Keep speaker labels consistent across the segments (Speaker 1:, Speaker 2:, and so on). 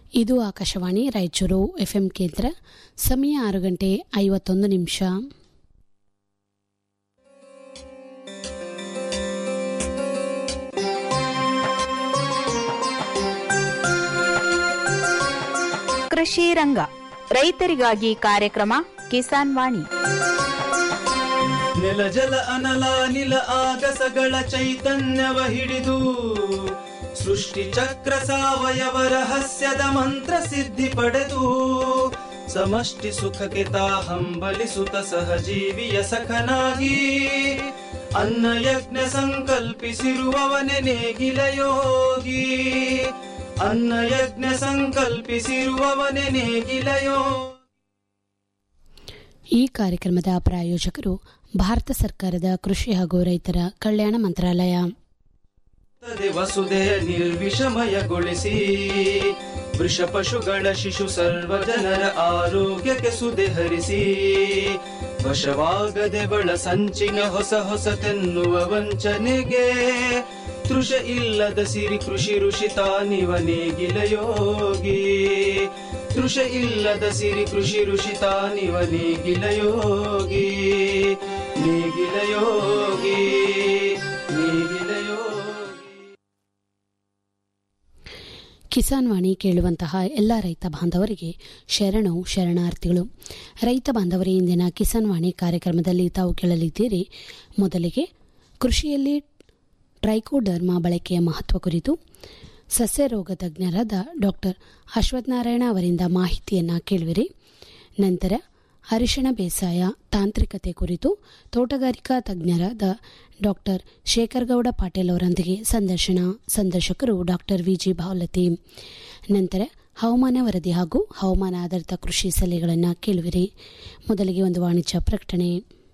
Speaker 1: ಇದು ಆಕಾಶವಾಣಿ ರಾಯಚೂರು ಎಫ್ಎಂ ಕೇಂದ್ರ ಸಮಯ ಆರು ಗಂಟೆ ಐವತ್ತೊಂದು ನಿಮಿಷ
Speaker 2: ಕೃಷಿ ರಂಗ ರೈತರಿಗಾಗಿ ಕಾರ್ಯಕ್ರಮ ಕಿಸಾನ್ ವಾಣಿ
Speaker 3: ನೆಲ ಜಲ ಅನಲ ನಿಲ ಆಗಸಗಳ ಚೈತನ್ಯವ ಹಿಡಿದು ಸೃಷ್ಟಿ ಚಕ್ರ ಸಾವಯವ ರಹಸ್ಯದ ಮಂತ್ರ ಸಿದ್ಧಿ ಪಡೆದು ಸಮಷ್ಟಿ ಸುಖಕ್ಕೆ ತಾ ಹಂಬಲಿಸುತ್ತ ಸಹಜೀವಿಯ ಸಖನಾಗಿ ಅನ್ನ ಯಜ್ಞ ಸಂಕಲ್ಪಿಸಿರುವವನೆ ನೇಗಿಲ ಯೋಗಿ ಅನ್ನ ಯಜ್ಞ ಸಂಕಲ್ಪಿಸಿರುವವನೆ ನೇಗಿಲ ಯೋಗಿ
Speaker 1: ಈ ಕಾರ್ಯಕ್ರಮದ ಪ್ರಾಯೋಜಕರು ಭಾರತ ಸರ್ಕಾರದ ಕೃಷಿ ಹಾಗೂ ರೈತರ ಕಲ್ಯಾಣ ಮಂತ್ರಾಲಯ
Speaker 3: ತದೆ ವಸುದೆಯ ನಿರ್ವಿಷಮಯಗೊಳಿಸಿ ವೃಷ ಪಶುಗಳ ಶಿಶು ಸರ್ವ ಜನರ ಆರೋಗ್ಯಕ್ಕೆ ಸುದೆ ಹರಿಸಿ ವಶವಾಗದೆ ಬಳ ಸಂಚಿನ ಹೊಸ ಹೊಸತೆನ್ನುವ ವಂಚನೆಗೆ ತೃಷ ಇಲ್ಲದ ಸಿರಿ ಕೃಷಿ ಋಷಿ ತಾನಿವ ನೇಗಿಲ ಯೋಗಿ ತೃಷ ಇಲ್ಲದ ಸಿರಿ ಕೃಷಿ ಋಷಿ ತಾನಿವ ನೇಗಿಲ ಯೋಗಿ ನೇಗಿಲ ಯೋಗಿ ನೇಗಿಲ ಯೋಗಿ
Speaker 1: ಕಿಸಾನ್ ವಾಣಿ ಕೇಳುವಂತಹ ಎಲ್ಲ ರೈತ ಬಾಂಧವರಿಗೆ ಶರಣು ಶರಣಾರ್ಥಿಗಳು ರೈತ ಬಾಂಧವರೇ ಇಂದಿನ ಕಿಸಾನ್ ವಾಣಿ ಕಾರ್ಯಕ್ರಮದಲ್ಲಿ ತಾವು ಕೇಳಲಿದ್ದೀರಿ ಮೊದಲಿಗೆ ಕೃಷಿಯಲ್ಲಿ ಟ್ರೈಕೋಡರ್ಮಾ ಬಳಕೆಯ ಮಹತ್ವ ಕುರಿತು ಸಸ್ಯ ರೋಗ ತಜ್ಞರಾದ ಡಾಕ್ಟರ್ ಅಶ್ವತ್ಥನಾರಾಯಣ ಅವರಿಂದ ಮಾಹಿತಿಯನ್ನು ಕೇಳುವಿರಿ ನಂತರ ಅರಿಶಿಣ ಬೇಸಾಯ ತಾಂತ್ರಿಕತೆ ಕುರಿತು ತೋಟಗಾರಿಕಾ ತಜ್ಞರಾದ ಡಾಕ್ಟರ್ ಶೇಖರ್ಗೌಡ ಪಾಟೀಲ್ ಅವರೊಂದಿಗೆ ಸಂದರ್ಶನ ಸಂದರ್ಶಕರು ಡಾಕ್ಟರ್ ವಿಜಿ ಭಾವಲತಿ ನಂತರ ಹವಾಮಾನ ವರದಿ ಹಾಗೂ ಹವಾಮಾನ ಆಧಾರಿತ ಕೃಷಿ ಸಲಹೆಗಳನ್ನು ಕೇಳುವಿರಿ ಮೊದಲಿಗೆ ಒಂದು ವಾಣಿಜ್ಯ ಪ್ರಕಟಣೆ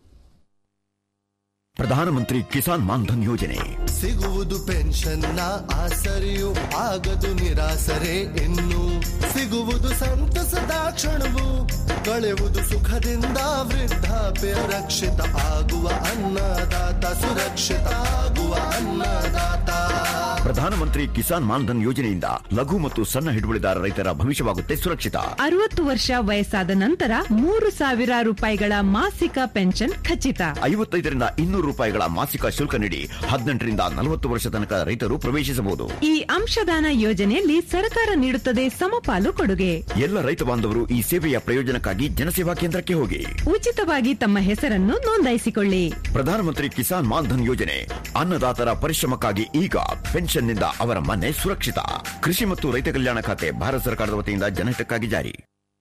Speaker 4: ಪ್ರಧಾನಮಂತ್ರಿ ಕಿಸಾನ್ ಮಾನ್ಧನ್ ಯೋಜನೆ
Speaker 5: ಸಿಗುವುದು ಪೆನ್ಷನ್ನ ಆಸರೆಯು ಆಗದು ನಿರಾಸರೆ ಇನ್ನು ಸಿಗುವುದು ಸಂತಸದ ಕ್ಷಣವು ಕಳೆಯುವುದು ಸುಖದಿಂದ ವೃದ್ಧಾಪ್ಯ ರಕ್ಷಿತ ಆಗುವ ಅನ್ನದಾತ ಸುರಕ್ಷಿತ ಆಗುವ ಅನ್ನದಾತ
Speaker 4: ಪ್ರಧಾನಮಂತ್ರಿ ಕಿಸಾನ್ ಮಾನ್ಧನ್ ಯೋಜನೆಯಿಂದ ಲಘು ಮತ್ತು ಸಣ್ಣ ಹಿಡುವಳಿದಾರ ರೈತರ ಭವಿಷ್ಯವಾಗುತ್ತೆ ಸುರಕ್ಷಿತ
Speaker 6: ಅರವತ್ತು ವರ್ಷ ವಯಸ್ಸಾದ ನಂತರ ಮೂರು ಸಾವಿರ ರೂಪಾಯಿಗಳ ಮಾಸಿಕ ಪೆನ್ಷನ್ ಖಚಿತ
Speaker 4: ಐವತ್ತೈದರಿಂದ ಇನ್ನೂರು ರೂಪಾಯಿಗಳ ಮಾಸಿಕ ಶುಲ್ಕ ನೀಡಿ ಹದಿನೆಂಟರಿಂದ ನಲವತ್ತು ವರ್ಷ ತನಕ ರೈತರು ಪ್ರವೇಶಿಸಬಹುದು
Speaker 6: ಈ ಅಂಶದಾನ ಯೋಜನೆಯಲ್ಲಿ ಸರ್ಕಾರ ನೀಡುತ್ತದೆ ಸಮಪಾಲು ಕೊಡುಗೆ
Speaker 4: ಎಲ್ಲ ರೈತ ಬಾಂಧವರು ಈ ಸೇವೆಯ ಪ್ರಯೋಜನಕ್ಕಾಗಿ ಜನಸೇವಾ ಕೇಂದ್ರಕ್ಕೆ ಹೋಗಿ
Speaker 6: ಉಚಿತವಾಗಿ ತಮ್ಮ ಹೆಸರನ್ನು ನೋಂದಾಯಿಸಿಕೊಳ್ಳಿ
Speaker 4: ಪ್ರಧಾನಮಂತ್ರಿ ಕಿಸಾನ್ ಮಾನ್ಧನ್ ಯೋಜನೆ ಅನ್ನದಾತರ ಪರಿಶ್ರಮಕ್ಕಾಗಿ ಈಗ ಪೆನ್ಷನ್ನಿಂದ ಅವರ ಮನೆ ಸುರಕ್ಷಿತ ಕೃಷಿ ಮತ್ತು ರೈತ ಕಲ್ಯಾಣ ಖಾತೆ ಭಾರತ ಸರ್ಕಾರದ ವತಿಯಿಂದ ಜನಹಿತಕ್ಕಾಗಿ ಜಾರಿ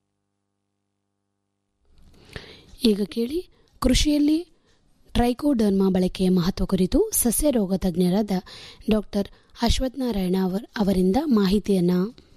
Speaker 1: ಈಗ ಕೇಳಿ ಕೃಷಿಯಲ್ಲಿ ಟ್ರೈಕೋಡರ್ಮಾ ಬಳಕೆಯ ಮಹತ್ವ ಕುರಿತು ಸಸ್ಯ ರೋಗ ತಜ್ಞರಾದ ಡಾಕ್ಟರ್ ಅಶ್ವತ್ಥನಾರಾಯಣ ಅವರ್ ಅವರಿಂದ ಮಾಹಿತಿಯನ್ನ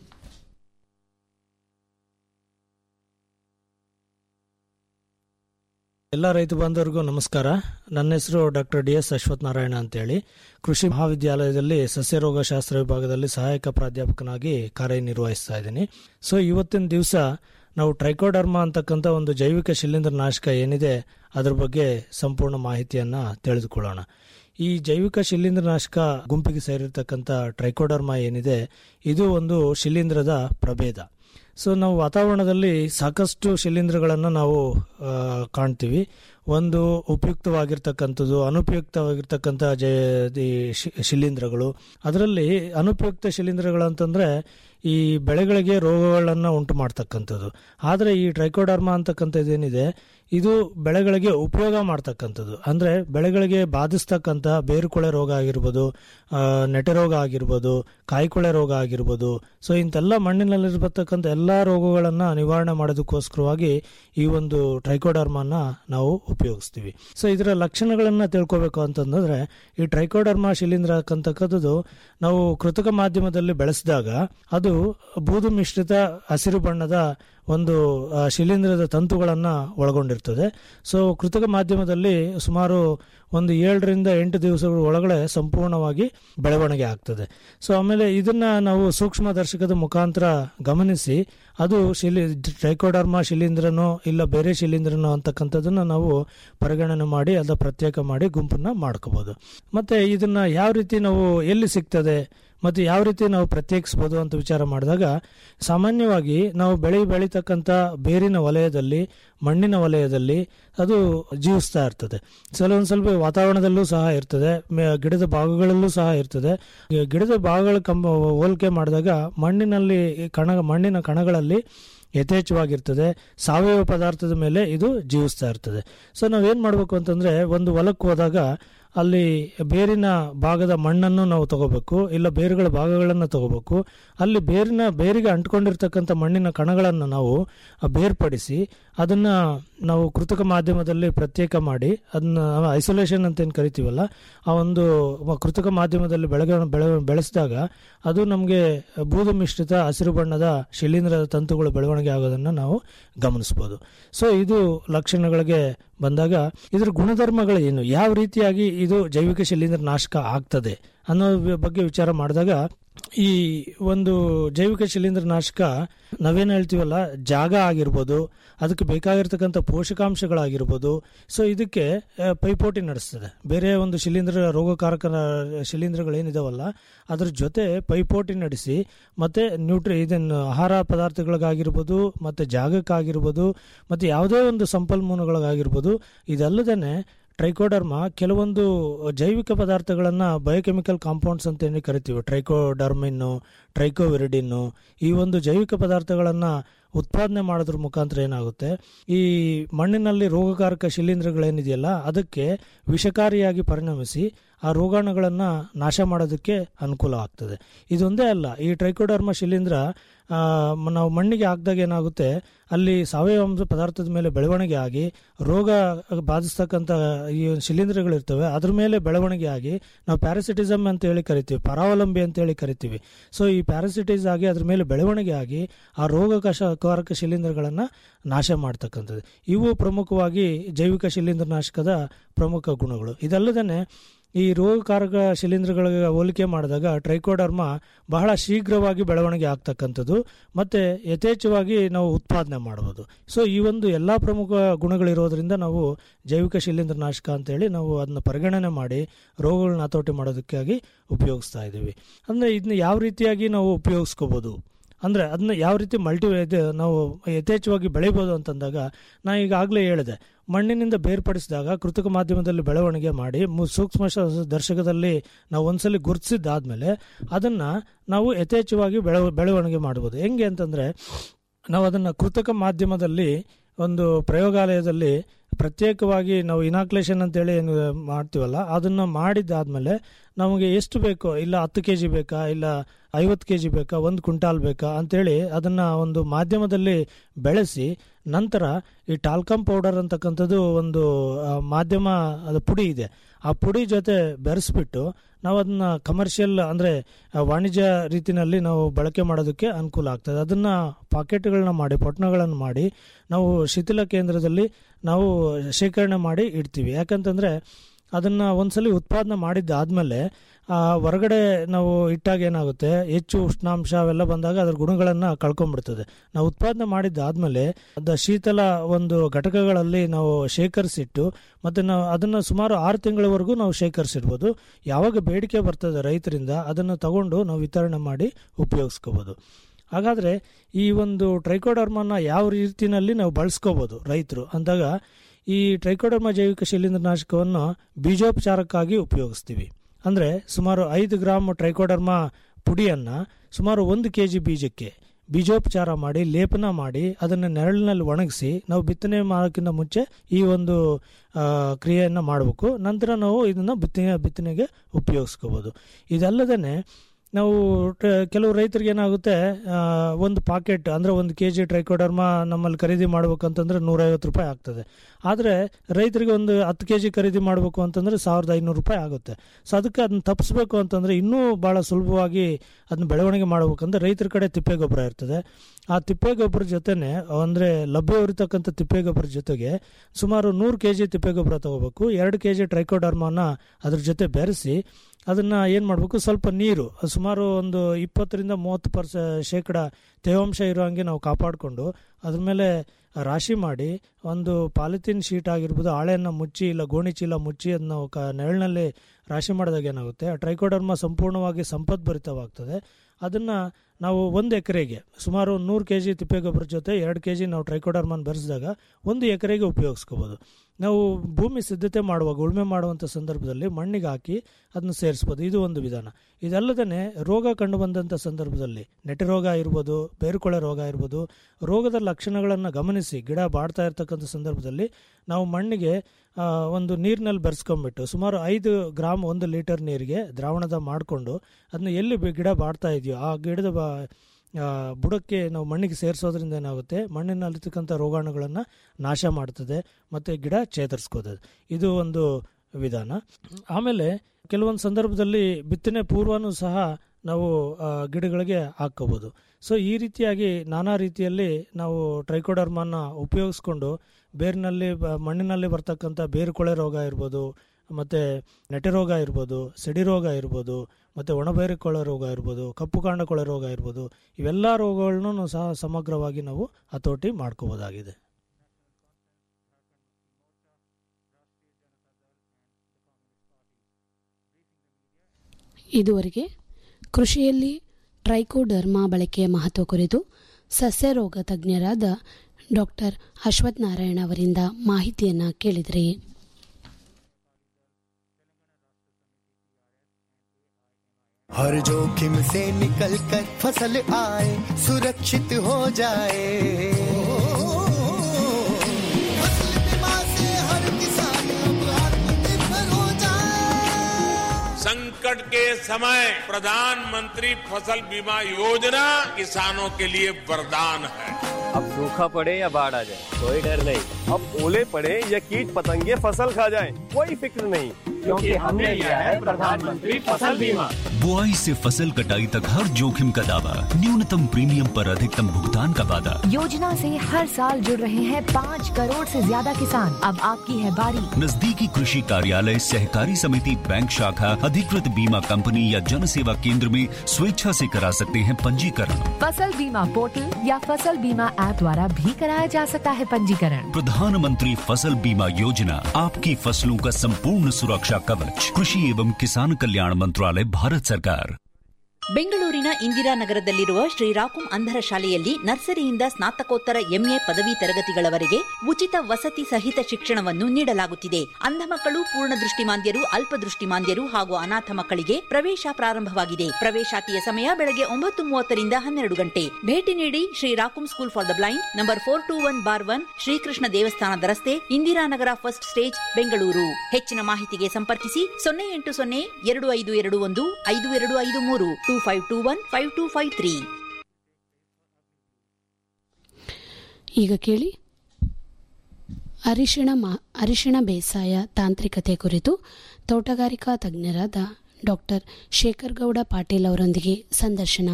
Speaker 7: ಎಲ್ಲ ರೈತ ಬಾಂಧವರಿಗೂ ನಮಸ್ಕಾರ ನನ್ನ ಹೆಸರು ಡಾಕ್ಟರ್ ಡಿ ಎಸ್ ಅಶ್ವತ್ಥನಾರಾಯಣ ಅಂತೇಳಿ ಕೃಷಿ ಮಹಾವಿದ್ಯಾಲಯದಲ್ಲಿ ಸಸ್ಯರೋಗಶಾಸ್ತ್ರ ವಿಭಾಗದಲ್ಲಿ ಸಹಾಯಕ ಪ್ರಾಧ್ಯಾಪಕನಾಗಿ ಕಾರ್ಯನಿರ್ವಹಿಸ್ತಾ ಇದ್ದೀನಿ ಸೊ ಇವತ್ತಿನ ದಿವಸ ನಾವು ಟ್ರೈಕೋಡರ್ಮಾ ಅಂತಕ್ಕಂಥ ಒಂದು ಜೈವಿಕ ಶಿಲೀಂಧ್ರ ನಾಶಕ ಏನಿದೆ ಅದ್ರ ಬಗ್ಗೆ ಸಂಪೂರ್ಣ ಮಾಹಿತಿಯನ್ನ ತಿಳಿದುಕೊಳ್ಳೋಣ ಈ ಜೈವಿಕ ಶಿಲೀಂಧ್ರ ನಾಶಕ ಗುಂಪಿಗೆ ಸೇರಿರ್ತಕ್ಕಂಥ ಟ್ರೈಕೋಡರ್ಮಾ ಏನಿದೆ ಇದು ಒಂದು ಶಿಲೀಂಧ್ರದ ಪ್ರಭೇದ ಸೊ ನಾವು ವಾತಾವರಣದಲ್ಲಿ ಸಾಕಷ್ಟು ಶಿಲೀಂಧ್ರಗಳನ್ನು ನಾವು ಆ, ಕಾಣ್ತೀವಿ ಒಂದು ಉಪಯುಕ್ತವಾಗಿರ್ತಕ್ಕಂಥದ್ದು ಅನುಪಯುಕ್ತವಾಗಿರ್ತಕ್ಕಂಥ ಜ ಈ ಶಿ- ಶಿಲೀಂಧ್ರಗಳು ಅದರಲ್ಲಿ ಅನುಪಯುಕ್ತ ಶಿಲೀಂಧ್ರಗಳು ಅಂತಂದ್ರೆ ಈ ಬೆಳೆಗಳಿಗೆ ರೋಗಗಳನ್ನು ಉಂಟು ಮಾಡ್ತಕ್ಕಂಥದ್ದು ಆದರೆ ಈ ಟ್ರೈಕೋಡರ್ಮಾ ಅಂತಕ್ಕಂಥದ್ದು ಏನಿದೆ ಇದು ಬೆಳೆಗಳಿಗೆ ಉಪಯೋಗ ಮಾಡ್ತಕ್ಕಂಥದ್ದು ಅಂದರೆ ಬೆಳೆಗಳಿಗೆ ಬಾಧಿಸ್ತಕ್ಕಂಥ ಬೇರುಕೊಳೆ ರೋಗ ಆಗಿರ್ಬೋದು ಆ, ನೆಟೆ ರೋಗ ಆಗಿರ್ಬೋದು ಕಾಯಿಕೊಳೆ ರೋಗ ಆಗಿರ್ಬೋದು ಸೊ ಇಂಥೆಲ್ಲ ಮಣ್ಣಿನಲ್ಲಿರ್ತಕ್ಕಂಥ ಎಲ್ಲ ರೋಗಗಳನ್ನು ನಿವಾರಣೆ ಮಾಡೋದಕ್ಕೋಸ್ಕರವಾಗಿ ಈ ಒಂದು ಟ್ರೈಕೋಡರ್ಮಾನ ನಾವು ಉಪಯೋಗಿಸ್ತೀವಿ ಸೊ ಇದರ ಲಕ್ಷಣಗಳನ್ನು ತಿಳ್ಕೊಬೇಕು ಅಂತಂದ್ರೆ ಈ ಟ್ರೈಕೋಡರ್ಮಾ ಶಿಲೀಂಧ್ರ ಅಂತಕ್ಕಂಥದ್ದು ನಾವು ಕೃತಕ ಮಾಧ್ಯಮದಲ್ಲಿ ಬೆಳೆಸಿದಾಗ ಅದು ಬೂದು ಮಿಶ್ರಿತ ಹಸಿರು ಬಣ್ಣದ ಒಂದು ಆ, ಶಿಲೀಂಧ್ರದ ತಂತುಗಳನ್ನು ಒಳಗೊಂಡಿರ್ತದೆ ಸೊ ಕೃತಕ ಮಾಧ್ಯಮದಲ್ಲಿ ಸುಮಾರು ಒಂದು ಏಳರಿಂದ ಎಂಟು ದಿವಸಗಳ ಒಳಗಡೆ ಸಂಪೂರ್ಣವಾಗಿ ಬೆಳವಣಿಗೆ ಆಗ್ತದೆ ಸೊ ಆಮೇಲೆ ಇದನ್ನ ನಾವು ಸೂಕ್ಷ್ಮ ದರ್ಶಕದ ಮುಖಾಂತರ ಗಮನಿಸಿ ಅದು ಶಿಲಿ ಟ್ರೈಕೋಡರ್ಮಾ ಶಿಲೀಂಧ್ರನೋ ಇಲ್ಲ ಬೇರೆ ಶಿಲೀಂಧ್ರನೋ ಅಂತಕ್ಕಂಥದ್ದನ್ನ ನಾವು ಪರಿಗಣನೆ ಮಾಡಿ ಅದ ಪ್ರತ್ಯೇಕ ಮಾಡಿ ಗುಂಪನ್ನ ಮಾಡ್ಕೋಬಹುದು ಮತ್ತೆ ಇದನ್ನ ಯಾವ ರೀತಿ ನಾವು ಎಲ್ಲಿ ಸಿಗ್ತದೆ ಮತ್ತು ಯಾವ ರೀತಿ ನಾವು ಪ್ರತ್ಯೇಕಿಸ್ಬೋದು ಅಂತ ವಿಚಾರ ಮಾಡಿದಾಗ ಸಾಮಾನ್ಯವಾಗಿ ನಾವು ಬೆಳೆ ಬೆಳೀತಕ್ಕಂಥ ಬೇರಿನ ವಲಯದಲ್ಲಿ ಮಣ್ಣಿನ ವಲಯದಲ್ಲಿ ಅದು ಜೀವಿಸ್ತಾ ಇರ್ತದೆ ಕೆಲವೊಂದು ಸ್ವಲ್ಪ ವಾತಾವರಣದಲ್ಲೂ ಸಹ ಇರ್ತದೆ ಮೆ- ಗಿಡದ ಭಾಗಗಳಲ್ಲೂ ಸಹ ಇರ್ತದೆ ಈ ಗಿಡದ ಭಾಗಗಳ ಕಂಬ ಹೋಲಿಕೆ ಮಾಡಿದಾಗ ಮಣ್ಣಿನಲ್ಲಿ ಈ ಕಣ ಮಣ್ಣಿನ ಕಣಗಳಲ್ಲಿ ಯಥೇಚ್ಛವಾಗಿರ್ತದೆ ಸಾವಯವ ಪದಾರ್ಥದ ಮೇಲೆ ಇದು ಜೀವಿಸ್ತಾ ಇರ್ತದೆ ಸೊ ನಾವೇನು ಮಾಡಬೇಕು ಅಂತಂದರೆ ಒಂದು ಹೊಲಕ್ಕೆ ಹೋದಾಗ ಅಲ್ಲಿ ಬೇರಿನ ಭಾಗದ ಮಣ್ಣನ್ನು ನಾವು ತಗೋಬೇಕು ಇಲ್ಲ ಬೇರುಗಳ ಭಾಗಗಳನ್ನು ತಗೋಬೇಕು ಅಲ್ಲಿ ಬೇರಿನ ಬೇರಿಗೆ ಅಂಟ್ಕೊಂಡಿರ್ತಕ್ಕಂಥ ಮಣ್ಣಿನ ಕಣಗಳನ್ನು ನಾವು ಆ ಬೇರ್ಪಡಿಸಿ ಅದನ್ನು ನಾವು ಕೃತಕ ಮಾಧ್ಯಮದಲ್ಲಿ ಪ್ರತ್ಯೇಕ ಮಾಡಿ ಅದನ್ನ ಐಸೋಲೇಷನ್ ಅಂತ ಏನು ಕರಿತೀವಲ್ಲ ಆ ಒಂದು ಮ- ಕೃತಕ ಮಾಧ್ಯಮದಲ್ಲಿ ಬೆಳಗ ಬೆಳೆ ಬೆಳೆಸಿದಾಗ ಅದು ನಮಗೆ ಬೂದು ಮಿಶ್ರಿತ ಹಸಿರು ಬಣ್ಣದ ಶಿಲೀಂಧ್ರದ ತಂತುಗಳು ಬೆಳವಣಿಗೆ ಆಗೋದನ್ನು ನಾವು ಗಮನಿಸ್ಬೋದು ಸೊ ಇದು ಲಕ್ಷಣಗಳಿಗೆ ಬಂದಾಗ ಇದರ ಗುಣಧರ್ಮಗಳು ಏನು ಯಾವ ರೀತಿಯಾಗಿ ಇದು ಜೈವಿಕ ಶಿಲೀಂಧ್ರ ನಾಶಕ ಆಗ್ತದೆ ಅನ್ನೋ ವಿ- ಬಗ್ಗೆ ವಿಚಾರ ಮಾಡಿದಾಗ ಈ ಒಂದು ಜೈವಿಕ ಶಿಲೀಂಧ್ರ ನಾಶಕ ನಾವೇನು ಹೇಳ್ತೀವಲ್ಲ ಜಾಗ ಆಗಿರ್ಬೋದು ಅದಕ್ಕೆ ಬೇಕಾಗಿರ್ತಕ್ಕಂಥ ಪೋಷಕಾಂಶಗಳಾಗಿರ್ಬೋದು ಸೊ ಇದಕ್ಕೆ ಆ, ಪೈಪೋಟಿ ನಡೆಸ್ತದೆ ಬೇರೆ ಒಂದು ಶಿಲೀಂಧ್ರ ರೋಗಕಾರಕ ಶಿಲೀಂಧ್ರಗಳೇನಿದಾವಲ್ಲ ಅದ್ರ ಜೊತೆ ಪೈಪೋಟಿ ನಡೆಸಿ ಮತ್ತೆ ನ್ಯೂಟ್ರಿ ಇದನ್ನು ಆಹಾರ ಪದಾರ್ಥಗಳಿಗಾಗಿರ್ಬೋದು ಮತ್ತೆ ಜಾಗಕ್ಕಾಗಿರ್ಬೋದು ಮತ್ತೆ ಯಾವುದೇ ಒಂದು ಸಂಪನ್ಮೂಲಗಳಿಗಾಗಿರ್ಬೋದು ಇದಲ್ಲದೇ ಟ್ರೈಕೋಡರ್ಮ ಕೆಲವೊಂದು ಜೈವಿಕ ಪದಾರ್ಥಗಳನ್ನು ಬಯೋಕೆಮಿಕಲ್ ಕಾಂಪೌಂಡ್ಸ್ ಅಂತ ಹೇಳಿ ಕರಿತೀವಿ ಟ್ರೈಕೋಡರ್ಮಿನ್ನು ಟ್ರೈಕೋವಿರಿಡಿನ್ನು ಈ ಒಂದು ಜೈವಿಕ ಪದಾರ್ಥಗಳನ್ನು ಉತ್ಪಾದನೆ ಮಾಡೋದ್ರ ಮುಖಾಂತರ ಏನಾಗುತ್ತೆ ಈ ಮಣ್ಣಿನಲ್ಲಿ ರೋಗಕಾರಕ ಶಿಲೀಂಧ್ರಗಳೇನಿದೆಯಲ್ಲ ಅದಕ್ಕೆ ವಿಷಕಾರಿಯಾಗಿ ಪರಿಣಮಿಸಿ ಆ ರೋಗಾಣುಗಳನ್ನು ನಾಶ ಮಾಡೋದಕ್ಕೆ ಅನುಕೂಲ ಆಗ್ತದೆ ಇದೊಂದೇ ಅಲ್ಲ ಈ ಟ್ರೈಕೋಡರ್ಮ ಶಿಲೀಂಧ್ರ ಆ, ಮ- ನಾವು ಮಣ್ಣಿಗೆ ಹಾಕಿದಾಗ ಏನಾಗುತ್ತೆ ಅಲ್ಲಿ ಸಾವಯವ ಅಂಶ ಪದಾರ್ಥದ ಮೇಲೆ ಬೆಳವಣಿಗೆ ಆಗಿ ರೋಗ ಬಾಧಿಸ್ತಕ್ಕಂಥ ಈ ಶಿಲೀಂಧ್ರಗಳಿರ್ತವೆ ಅದ್ರ ಮೇಲೆ ಬೆಳವಣಿಗೆ ಆಗಿ ನಾವು ಪ್ಯಾರಾಸಿಟಿಸಮ್ ಅಂತ ಹೇಳಿ ಕರಿತೀವಿ ಪರಾವಲಂಬಿ ಅಂತ ಹೇಳಿ ಕರಿತೀವಿ ಸೊ ಈ ಪ್ಯಾರಾಸಿಟೈಸ್ ಆಗಿ ಅದ್ರ ಮೇಲೆ ಬೆಳವಣಿಗೆ ಆಗಿ ಆ ರೋಗ ಕಾರಕ ಶಿಲೀಂಧ್ರಗಳನ್ನು ನಾಶ ಮಾಡ್ತಕ್ಕಂಥದ್ದು ಇವು ಪ್ರಮುಖವಾಗಿ ಜೈವಿಕ ಶಿಲೀಂಧ್ರ ನಾಶಕದ ಪ್ರಮುಖ ಗುಣಗಳು ಇದಲ್ಲದೇ ಈ ರೋಗಕಾರಕ ಶಿಲೀಂಧ್ರಗಳಿಗೆ ಹೋಲಿಕೆ ಮಾಡಿದಾಗ ಟ್ರೈಕೋಡರ್ಮ ಬಹಳ ಶೀಘ್ರವಾಗಿ ಬೆಳವಣಿಗೆ ಆಗ್ತಕ್ಕಂಥದ್ದು ಮತ್ತು ಯಥೇಚ್ಛವಾಗಿ ನಾವು ಉತ್ಪಾದನೆ ಮಾಡ್ಬೋದು ಸೊ ಈ ಒಂದು ಎಲ್ಲ ಪ್ರಮುಖ ಗುಣಗಳಿರೋದ್ರಿಂದ ನಾವು ಜೈವಿಕ ಶಿಲೀಂಧ್ರ ನಾಶಕ ಅಂತೇಳಿ ನಾವು ಅದನ್ನ ಪರಿಗಣನೆ ಮಾಡಿ ರೋಗಗಳನ್ನ ಹತೋಟಿ ಮಾಡೋದಕ್ಕಾಗಿ ಉಪಯೋಗಿಸ್ತಾ ಇದ್ದೀವಿ ಅಂದರೆ ಇದನ್ನ ಯಾವ ರೀತಿಯಾಗಿ ನಾವು ಉಪಯೋಗಿಸ್ಕೋಬೋದು ಅಂದರೆ ಅದನ್ನ ಯಾವ ರೀತಿ ಮಲ್ಟಿ ಇದು ನಾವು ಯಥೇಚ್ಛವಾಗಿ ಬೆಳಿಬೋದು ಅಂತಂದಾಗ ನಾ ಈಗಾಗಲೇ ಹೇಳಿದೆ ಮಣ್ಣಿನಿಂದ ಬೇರ್ಪಡಿಸಿದಾಗ ಕೃತಕ ಮಾಧ್ಯಮದಲ್ಲಿ ಬೆಳವಣಿಗೆ ಮಾಡಿ ಮು- ಸೂಕ್ಷ್ಮ ಶ- ದರ್ಶಕದಲ್ಲಿ ನಾವು ಒಂದ್ಸಲಿ ಗುರುತಿಸಿದ್ದಾದ್ಮೇಲೆ ಅದನ್ನು ನಾವು ಯಥೇಚ್ಛವಾಗಿ ಬೆಳ ಬೆಳವಣಿಗೆ ಮಾಡ್ಬೋದು ಹೆಂಗೆ ಅಂತಂದರೆ ನಾವು ಅದನ್ನು ಕೃತಕ ಮಾಧ್ಯಮದಲ್ಲಿ ಒಂದು ಪ್ರಯೋಗಾಲಯದಲ್ಲಿ ಪ್ರತ್ಯೇಕವಾಗಿ ನಾವು ಇನಾಕ್ಲೇಷನ್ ಅಂತೇಳಿ ಏನು ಮಾಡ್ತೀವಲ್ಲ ಅದನ್ನು ಮಾಡಿದ್ದಾದ್ಮೇಲೆ ನಮಗೆ ಎಷ್ಟು ಬೇಕೋ ಇಲ್ಲ ಹತ್ತು ಕೆ ಜಿ ಬೇಕಾ ಇಲ್ಲ ಐವತ್ತು ಕೆ ಜಿ ಬೇಕಾ ಒಂದು ಕ್ವಿಂಟಾಲ್ ಬೇಕಾ ಅಂತೇಳಿ ಅದನ್ನು ಒಂದು ಮಾಧ್ಯಮದಲ್ಲಿ ಬೆಳೆಸಿ ನಂತರ ಈ ಟಾಲ್ಕಮ್ ಪೌಡರ್ ಅಂತಕ್ಕಂಥದ್ದು ಒಂದು ಆ, ಮಾಧ್ಯಮ ಅದು ಪುಡಿ ಇದೆ ಆ ಪುಡಿ ಜೊತೆ ಬೆರೆಸ್ಬಿಟ್ಟು ನಾವು ಅದನ್ನ ಕಮರ್ಷಿಯಲ್ ಅಂದರೆ ವಾಣಿಜ್ಯ ರೀತಿನಲ್ಲಿ ನಾವು ಬಳಕೆ ಮಾಡೋದಕ್ಕೆ ಅನುಕೂಲ ಆಗ್ತದೆ ಅದನ್ನು ಪಾಕೆಟ್ಗಳನ್ನ ಮಾಡಿ ಪೊಟ್ಟಣಗಳನ್ನು ಮಾಡಿ ನಾವು ಶಿಥಿಲ ಕೇಂದ್ರದಲ್ಲಿ ನಾವು ಶೇಖರಣೆ ಮಾಡಿ ಇಡ್ತೀವಿ ಯಾಕಂತಂದರೆ ಅದನ್ನು ಒಂದ್ಸಲಿ ಉತ್ಪಾದನೆ ಮಾಡಿದ್ದಾದಮೇಲೆ ಹೊರಗಡೆ ನಾವು ಇಟ್ಟಾಗ ಏನಾಗುತ್ತೆ ಹೆಚ್ಚು ಉಷ್ಣಾಂಶ ಅವೆಲ್ಲ ಬಂದಾಗ ಅದರ ಗುಣಗಳನ್ನು ಕಳ್ಕೊಂಡ್ಬಿಡ್ತದೆ ನಾವು ಉತ್ಪಾದನೆ ಮಾಡಿದ್ದಾದಮೇಲೆ ಅದು ಶೀತಲ ಒಂದು ಘಟಕಗಳಲ್ಲಿ ನಾವು ಶೇಖರಿಸಿಟ್ಟು ಮತ್ತು ನಾವು ಅದನ್ನು ಸುಮಾರು ಆರು ತಿಂಗಳವರೆಗೂ ನಾವು ಶೇಖರಿಸಿಡ್ಬೋದು ಯಾವಾಗ ಬೇಡಿಕೆ ಬರ್ತದೆ ರೈತರಿಂದ ಅದನ್ನು ತಗೊಂಡು ನಾವು ವಿತರಣೆ ಮಾಡಿ ಉಪಯೋಗಿಸ್ಕೋಬೋದು ಹಾಗಾದರೆ ಈ ಒಂದು ಟ್ರೈಕೋಡರ್ಮನ ಯಾವ ರೀತಿನಲ್ಲಿ ನಾವು ಬಳಸ್ಕೋಬೋದು ರೈತರು ಅಂದಾಗ ಈ ಟ್ರೈಕೋಡರ್ಮ ಜೈವಿಕ ಶಿಲೀಂಧ್ರನಾಶಕವನ್ನು ಬೀಜೋಪಚಾರಕ್ಕಾಗಿ ಉಪಯೋಗಿಸ್ತೀವಿ ಅಂದರೆ ಸುಮಾರು ಐದು ಗ್ರಾಮ್ ಟ್ರೈಕೋಡರ್ಮ ಪುಡಿಯನ್ನು ಸುಮಾರು ಒಂದು ಕೆ ಜಿ ಬೀಜಕ್ಕೆ ಬೀಜೋಪಚಾರ ಮಾಡಿ ಲೇಪನ ಮಾಡಿ ಅದನ್ನು ನೆರಳಿನಲ್ಲಿ ಒಣಗಿಸಿ ನಾವು ಬಿತ್ತನೆ ಮಾಡೋಕ್ಕಿಂತ ಮುಂಚೆ ಈ ಒಂದು ಆ, ಕ್ರಿಯೆಯನ್ನು ಮಾಡಬೇಕು ನಂತರ ನಾವು ಇದನ್ನು ಬಿತ್ತನೆ ಬಿತ್ತನೆಗೆ ಉಪಯೋಗಿಸ್ಕೋಬೋದು ಇದಲ್ಲದೇ ನಾವು ಟ- ಕೆಲವು ರೈತರಿಗೆ ಏನಾಗುತ್ತೆ ಆ, ಒಂದು ಪಾಕೆಟ್ ಅಂದರೆ ಒಂದು ಕೆ ಜಿ ಟ್ರೈಕೋಡರ್ಮ ನಮ್ಮಲ್ಲಿ ಖರೀದಿ ಮಾಡ್ಬೇಕಂತಂದ್ರೆ ನೂರೈವತ್ತು ರೂಪಾಯಿ ಆಗ್ತದೆ ಆದರೆ ರೈತರಿಗೆ ಒಂದು ಹತ್ತು ಕೆ ಜಿ ಖರೀದಿ ಮಾಡಬೇಕು ಅಂತಂದರೆ ಸಾವಿರದ ಐನೂರು ರೂಪಾಯಿ ಆಗುತ್ತೆ ಸೊ ಅದಕ್ಕೆ ಅದನ್ನ ತಪ್ಪಿಸ್ಬೇಕು ಅಂತಂದರೆ ಇನ್ನೂ ಭಾಳ ಸುಲಭವಾಗಿ ಅದನ್ನ ಬೆಳವಣಿಗೆ ಮಾಡಬೇಕಂದ್ರೆ ರೈತರ ಕಡೆ ತಿಪ್ಪೆ ಗೊಬ್ಬರ ಇರ್ತದೆ ಆ ತಿಪ್ಪೆ ಗೊಬ್ಬರ ಜೊತೆನೆ ಅಂದರೆ ಲಭ್ಯವಿರತಕ್ಕಂಥ ತಿಪ್ಪೆ ಗೊಬ್ಬರ ಜೊತೆಗೆ ಸುಮಾರು ನೂರು ಕೆ ಜಿ ತಿಪ್ಪೆ ಗೊಬ್ಬರ ತಗೋಬೇಕು ಎರಡು ಕೆ ಜಿ ಟ್ರೈಕೋಡರ್ಮನ ಅದ್ರ ಜೊತೆ ಬೆರೆಸಿ ಅದನ್ನು ಏನು ಮಾಡಬೇಕು ಸ್ವಲ್ಪ ನೀರು ಸುಮಾರು ಒಂದು ಇಪ್ಪತ್ತರಿಂದ ಮೂವತ್ತು ಪರ್ಸ ಶೇಕಡ ತೇವಾಂಶ ಇರೋ ಹಂಗೆ ನಾವು ಕಾಪಾಡಿಕೊಂಡು ಅದ್ರ ಮೇಲೆ ರಾಶಿ ಮಾಡಿ ಒಂದು ಪಾಲಿಥೀನ್ ಶೀಟ್ ಆಗಿರ್ಬೋದು ಹಾಳೆಯನ್ನು ಮುಚ್ಚಿ ಇಲ್ಲ ಗೋಣಿ ಚೀಲ ಮುಚ್ಚಿ ಅದನ್ನ ನಾವು ಕ ನೆರಳಿನಲ್ಲಿ ರಾಶಿ ಮಾಡಿದಾಗ ಏನಾಗುತ್ತೆ ಆ ಟ್ರೈಕೋಡರ್ಮ ಸಂಪೂರ್ಣವಾಗಿ ಸಂಪದ್ಭರಿತವಾಗ್ತದೆ ಅದನ್ನು ನಾವು ಒಂದು ಎಕರೆಗೆ ಸುಮಾರು ನೂರು ಕೆ ಜಿ ತಿಪ್ಪೆಗೊಬ್ಬರ ಜೊತೆ ಎರಡು ಕೆ ಜಿ ನಾವು ಟ್ರೈಕೋಡರ್ಮನ್ ಬೆರೆಸಿದಾಗ ಒಂದು ಎಕರೆಗೆ ಉಪಯೋಗಿಸ್ಕೋಬೋದು ನಾವು ಭೂಮಿ ಸಿದ್ಧತೆ ಮಾಡುವಾಗ ಉಳುಮೆ ಮಾಡುವಂಥ ಸಂದರ್ಭದಲ್ಲಿ ಮಣ್ಣಿಗೆ ಹಾಕಿ ಅದನ್ನು ಸೇರಿಸ್ಬೋದು ಇದು ಒಂದು ವಿಧಾನ ಇದಲ್ಲದೇ ರೋಗ ಕಂಡು ಬಂದಂಥ ಸಂದರ್ಭದಲ್ಲಿ ನೆಟೆ ರೋಗ ಇರ್ಬೋದು ಬೇರುಕೊಳೆ ರೋಗ ಇರ್ಬೋದು ರೋಗದ ಲಕ್ಷಣಗಳನ್ನು ಗಮನಿಸಿ ಗಿಡ ಬಾಡ್ತಾ ಇರ್ತಕ್ಕಂಥ ಸಂದರ್ಭದಲ್ಲಿ ನಾವು ಮಣ್ಣಿಗೆ ಆ, ಒಂದು ನೀರಿನಲ್ಲಿ ಬೆರೆಸ್ಕೊಂಡ್ಬಿಟ್ಟು ಸುಮಾರು ಐದು ಗ್ರಾಮ್ ಒಂದು ಲೀಟರ್ ನೀರಿಗೆ ದ್ರಾವಣದ ಮಾಡಿಕೊಂಡು ಅದನ್ನ ಎಲ್ಲಿ ಬಿ- ಗಿಡ ಬಾಡ್ತಾ ಇದೆಯೋ ಆ ಗಿಡದ ಬಾ ಆ, ಬುಡಕ್ಕೆ ನಾವು ಮಣ್ಣಿಗೆ ಸೇರಿಸೋದ್ರಿಂದ ಏನಾಗುತ್ತೆ ಮಣ್ಣಿನಲ್ಲಿರ್ತಕ್ಕಂಥ ರೋಗಾಣುಗಳನ್ನು ನಾಶ ಮಾಡ್ತದೆ ಮತ್ತು ಗಿಡ ಚೇತರಿಸ್ಕೋತದೆ ಇದು ಒಂದು ವಿಧಾನ ಆಮೇಲೆ ಕೆಲವೊಂದು ಸಂದರ್ಭದಲ್ಲಿ ಬಿತ್ತನೆ ಪೂರ್ವನೂ ಸಹ ನಾವು ಆ, ಗಿಡಗಳಿಗೆ ಹಾಕ್ಕೋಬೋದು ಸೊ ಈ ರೀತಿಯಾಗಿ ನಾನಾ ರೀತಿಯಲ್ಲಿ ನಾವು ಟ್ರೈಕೋಡರ್ಮನ್ನ ಉಪಯೋಗಿಸ್ಕೊಂಡು ಬೇರಿನಲ್ಲಿ ಬ- ಮಣ್ಣಿನಲ್ಲಿ ಬರ್ತಕ್ಕಂಥ ಬೇರುಕೊಳೆ ರೋಗ ಇರ್ಬೋದು ಮತ್ತು ನೆಟೆ ರೋಗ ಇರ್ಬೋದು ಸಿಡಿ ರೋಗ ಇರ್ಬೋದು ಮತ್ತು ಒಣಬೇರುಕೊಳೆ ರೋಗ ಇರ್ಬೋದು ಕಪ್ಪು ಕಾಂಡ ಕೊಳೆ ರೋಗ ಇರ್ಬೋದು ಇವೆಲ್ಲ ರೋಗಗಳನ್ನು ಸಹ ಸಮಗ್ರವಾಗಿ ನಾವು ಹತೋಟಿ ಮಾಡ್ಕೋಬೋದಾಗಿದೆ
Speaker 1: ಇದುವರೆಗೆ ಕೃಷಿಯಲ್ಲಿ ಟ್ರೈಕೋಡರ್ಮಾ ಬಳಕೆಯ ಮಹತ್ವ ಕುರಿತು ಸಸ್ಯ ರೋಗ ತಜ್ಞರಾದ ಡಾಕ್ಟರ್ ಅಶ್ವಥ್ ನಾರಾಯಣ ಅವರಿಂದ ಮಾಹಿತಿಯನ್ನ ಕೇಳಿದ್ರಿ
Speaker 5: हर जोखिम से निकल कर फसल आए सुरक्षित हो जाए फसल बीमा से हर किसान अब आत्मनिर्भर हो जाए
Speaker 8: संकट के समय प्रधानमंत्री फसल बीमा योजना किसानों के लिए वरदान है
Speaker 9: अब सूखा पड़े या बाढ़ आ जाए कोई डर नहीं अब ओले पड़े या कीट पतंगे फसल खा जाए कोई फिक्र नहीं क्योंकि हमने लिया है प्रधानमंत्री फसल बीमा
Speaker 10: बुआई से फसल कटाई तक हर जोखिम का दावा न्यूनतम प्रीमियम पर अधिकतम भुगतान का वादा
Speaker 11: योजना से हर साल जुड़ रहे हैं पाँच करोड़ से ज्यादा किसान अब आपकी है बारी
Speaker 10: नजदीकी कृषि कार्यालय सहकारी समिति बैंक शाखा अधिकृत बीमा कंपनी या जन सेवा केंद्र में स्वेच्छा से करा सकते हैं पंजीकरण
Speaker 11: फसल बीमा पोर्टल या फसल बीमा ऐप द्वारा भी कराया जा सकता है पंजीकरण
Speaker 10: प्रधानमंत्री फसल बीमा योजना आपकी फसलों का संपूर्ण सुरक्षा कवच कृषि एवं किसान कल्याण मंत्रालय भारत सरकार
Speaker 12: ಬೆಂಗಳೂರಿನ ಇಂದಿರಾನಗರದಲ್ಲಿರುವ ಶ್ರೀರಾಕುಂ ಅಂಧರ ಶಾಲೆಯಲ್ಲಿ ನರ್ಸರಿಯಿಂದ ಸ್ನಾತಕೋತ್ತರ ಎಂಎ ಪದವಿ ತರಗತಿಗಳವರೆಗೆ ಉಚಿತ ವಸತಿ ಸಹಿತ ಶಿಕ್ಷಣವನ್ನು ನೀಡಲಾಗುತ್ತಿದೆ ಅಂಧ ಮಕ್ಕಳು ಪೂರ್ಣ ದೃಷ್ಟಿಮಾಂದ್ಯರು ಅಲ್ಪದೃಷ್ಟಿಮಾಂದ್ಯರು ಹಾಗೂ ಅನಾಥ ಮಕ್ಕಳಿಗೆ ಪ್ರವೇಶ ಪ್ರಾರಂಭವಾಗಿದೆ ಪ್ರವೇಶಾತಿಯ ಸಮಯ ಬೆಳಗ್ಗೆ ಒಂಬತ್ತು ಮೂವತ್ತರಿಂದ ಹನ್ನೆರಡು ಗಂಟೆ ಭೇಟಿ ನೀಡಿ ಶ್ರೀರಾಕುಂ school for the blind number four two one bar one Srikrishna ದೇವಸ್ಥಾನದ ರಸ್ತೆ ಇಂದಿರಾನಗರ ಫಸ್ಟ್ ಸ್ಟೇಜ್ ಬೆಂಗಳೂರು ಹೆಚ್ಚಿನ ಮಾಹಿತಿಗೆ ಸಂಪರ್ಕಿಸಿ ಸೊನ್ನೆ ಎಂಟು ಸೊನ್ನೆ ಎರಡು ಐದು ಎರಡು ಒಂದು ಐದು ಎರಡು ಐದು ಮೂರು two five two one five two five three
Speaker 1: ಈಗ ಕೇಳಿ ಅರಿಶಿಣ ಮಾ- ಅರಿಶಿಣ ಬೇಸಾಯ ತಾಂತ್ರಿಕತೆ ಕುರಿತು ತೋಟಗಾರಿಕಾ ತಜ್ಞರಾದ ಡಾಕ್ಟರ್ ಶೇಖರ್ ಗೌಡ ಪಾಟೀಲ್ ಅವರೊಂದಿಗೆ ಸಂದರ್ಶನ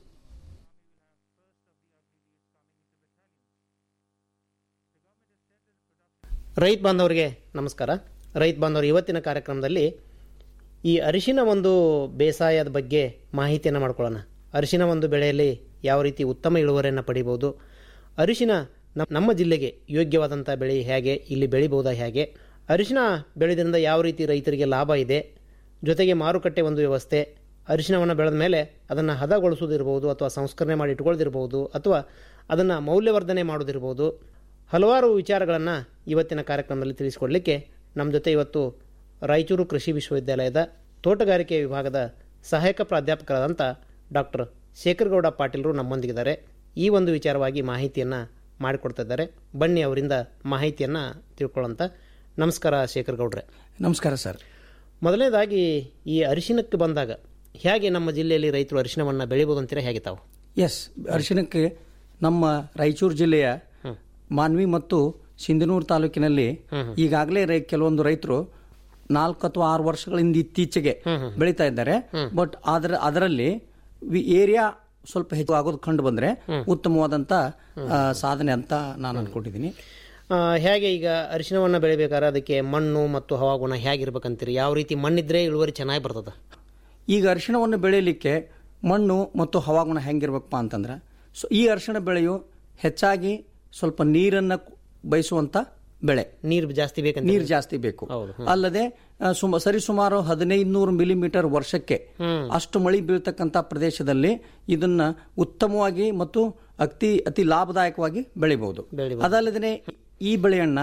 Speaker 13: ರೈತ ಬಾಂಧವರಿಗೆ ನಮಸ್ಕಾರ ರೈತ ಬಾಂಧವರು ಇವತ್ತಿನ ಕಾರ್ಯಕ್ರಮದಲ್ಲಿ ಈ ಅರಿಶಿನ ಒಂದು ಬೇಸಾಯದ ಬಗ್ಗೆ ಮಾಹಿತಿಯನ್ನು ಮಾಡ್ಕೊಳ್ಳೋಣ ಅರಿಶಿನ ಒಂದು ಬೆಳೆಯಲ್ಲಿ ಯಾವ ರೀತಿ ಉತ್ತಮ ಇಳುವರಿಯನ್ನು ಪಡಿಬೋದು ಅರಿಶಿನ ನಮ್ಮ ನಮ್ಮ ಜಿಲ್ಲೆಗೆ ಯೋಗ್ಯವಾದಂಥ ಬೆಳೆ ಹೇಗೆ ಇಲ್ಲಿ ಬೆಳಿಬೋದಾ ಹೇಗೆ ಅರಿಶಿನ ಬೆಳೆದ್ರಿಂದ ಯಾವ ರೀತಿ ರೈತರಿಗೆ ಲಾಭ ಇದೆ ಜೊತೆಗೆ ಮಾರುಕಟ್ಟೆ ಒಂದು ವ್ಯವಸ್ಥೆ ಅರಿಶಿನವನ್ನು ಬೆಳೆದ ಮೇಲೆ ಅದನ್ನು ಹದಗೊಳಿಸೋದಿರ್ಬೋದು ಅಥವಾ ಸಂಸ್ಕರಣೆ ಮಾಡಿ ಇಟ್ಕೊಳ್ಳೋದಿರ್ಬೋದು ಅಥವಾ ಅದನ್ನು ಮೌಲ್ಯವರ್ಧನೆ ಮಾಡೋದಿರ್ಬೋದು ಹಲವಾರು ವಿಚಾರಗಳನ್ನು ಇವತ್ತಿನ ಕಾರ್ಯಕ್ರಮದಲ್ಲಿ ತಿಳಿಸಿಕೊಡಲಿಕ್ಕೆ ನಮ್ಮ ಜೊತೆ ಇವತ್ತು ರಾಯಚೂರು ಕೃಷಿ ವಿಶ್ವವಿದ್ಯಾಲಯದ ತೋಟಗಾರಿಕೆ ವಿಭಾಗದ ಸಹಾಯಕ ಪ್ರಾಧ್ಯಾಪಕರಾದಂಥ ಡಾಕ್ಟರ್ ಶೇಖರಗೌಡ ಪಾಟೀಲರು ನಮ್ಮೊಂದಿಗಿದ್ದಾರೆ ಈ ಒಂದು ವಿಚಾರವಾಗಿ ಮಾಹಿತಿಯನ್ನು ಮಾಡಿಕೊಡ್ತಾ ಇದ್ದಾರೆ ಬನ್ನಿ ಅವರಿಂದ ಮಾಹಿತಿಯನ್ನು ತಿಳ್ಕೊಳ್ಳೋಂಥ ನಮಸ್ಕಾರ ಶೇಖರ್ ಗೌಡ್ರೆ
Speaker 14: ನಮಸ್ಕಾರ ಸರ್
Speaker 13: ಮೊದಲನೇದಾಗಿ ಈ ಅರಿಶಿನಕ್ಕೆ ಬಂದಾಗ ಹೇಗೆ ನಮ್ಮ ಜಿಲ್ಲೆಯಲ್ಲಿ ರೈತರು ಅರಿಶಿನವನ್ನು ಬೆಳಿಬೋದು ಅಂತೀರಾ ಹೇಗೆ ತಾವು
Speaker 14: ಎಸ್ ಅರಿಶಿನಕ್ಕೆ ನಮ್ಮ ರಾಯಚೂರು ಜಿಲ್ಲೆಯ ಮಾನ್ವಿ ಮತ್ತು ಸಿಂಧನೂರು ತಾಲೂಕಿನಲ್ಲಿ ಈಗಾಗಲೇ ರೈ ಕೆಲವೊಂದು ರೈತರು ನಾಲ್ಕು ಅಥವಾ ಆರು ವರ್ಷಗಳಿಂದ ಇತ್ತೀಚೆಗೆ ಬೆಳೀತಾ ಇದ್ದಾರೆ ಬಟ್ ಅದರ ಅದರಲ್ಲಿ ಏರಿಯಾ ಸ್ವಲ್ಪ ಹೆಚ್ಚು ಆಗೋದು ಕಂಡು ಬಂದ್ರೆ ಉತ್ತಮವಾದಂತ ಆ, ಸಾಧನೆ ಅಂತ ನಾನು ಅನ್ಕೊಂಡಿದ್ದೀನಿ
Speaker 13: ಆ, ಹೇಗೆ ಈಗ ಅರಿಶಿನವನ್ನು ಬೆಳಿಬೇಕಾದ್ರೆ ಅದಕ್ಕೆ ಮಣ್ಣು ಮತ್ತು ಹವಾಗುಣ ಹೇಗಿರ್ಬೇಕಂತೀರಿ ಯಾವ ರೀತಿ ಮಣ್ಣಿದ್ರೆ ಇಳುವರಿ ಚೆನ್ನಾಗಿ ಬರ್ತದ
Speaker 14: ಈಗ ಅರಿಶಿಣವನ್ನು ಬೆಳೆಯಲಿಕ್ಕೆ ಮಣ್ಣು ಮತ್ತು ಹವಾಗುಣ ಹೆಂಗಿರ್ಬೇಕಪ್ಪ ಅಂತಂದ್ರೆ ಸೊ ಈ ಅರಿಶಿಣ ಬೆಳೆಯು ಹೆಚ್ಚಾಗಿ ಸ್ವಲ್ಪ ನೀರನ್ನು ಬಯಸುವಂಥ ಬೆಳೆ
Speaker 13: ನೀರು ಜಾಸ್ತಿ ಬೇಕಂತ
Speaker 14: ನೀರು ಜಾಸ್ತಿ ಬೇಕು ಅಲ್ಲದೆ ಆ, ಸುಮ ಸರಿಸುಮಾರು ಹದಿನೈದು ನೂರು ಮಿಲಿಮೀಟರ್ ವರ್ಷಕ್ಕೆ ಅಷ್ಟು ಮಳೆ ಬೀಳ್ತಕ್ಕಂಥ ಪ್ರದೇಶದಲ್ಲಿ ಇದನ್ನ ಉತ್ತಮವಾಗಿ ಮತ್ತು ಅತಿ ಅತಿ ಲಾಭದಾಯಕವಾಗಿ ಬೆಳಿಬಹುದು ಅದಲ್ಲದೆ ಈ ಬೆಳೆಯನ್ನ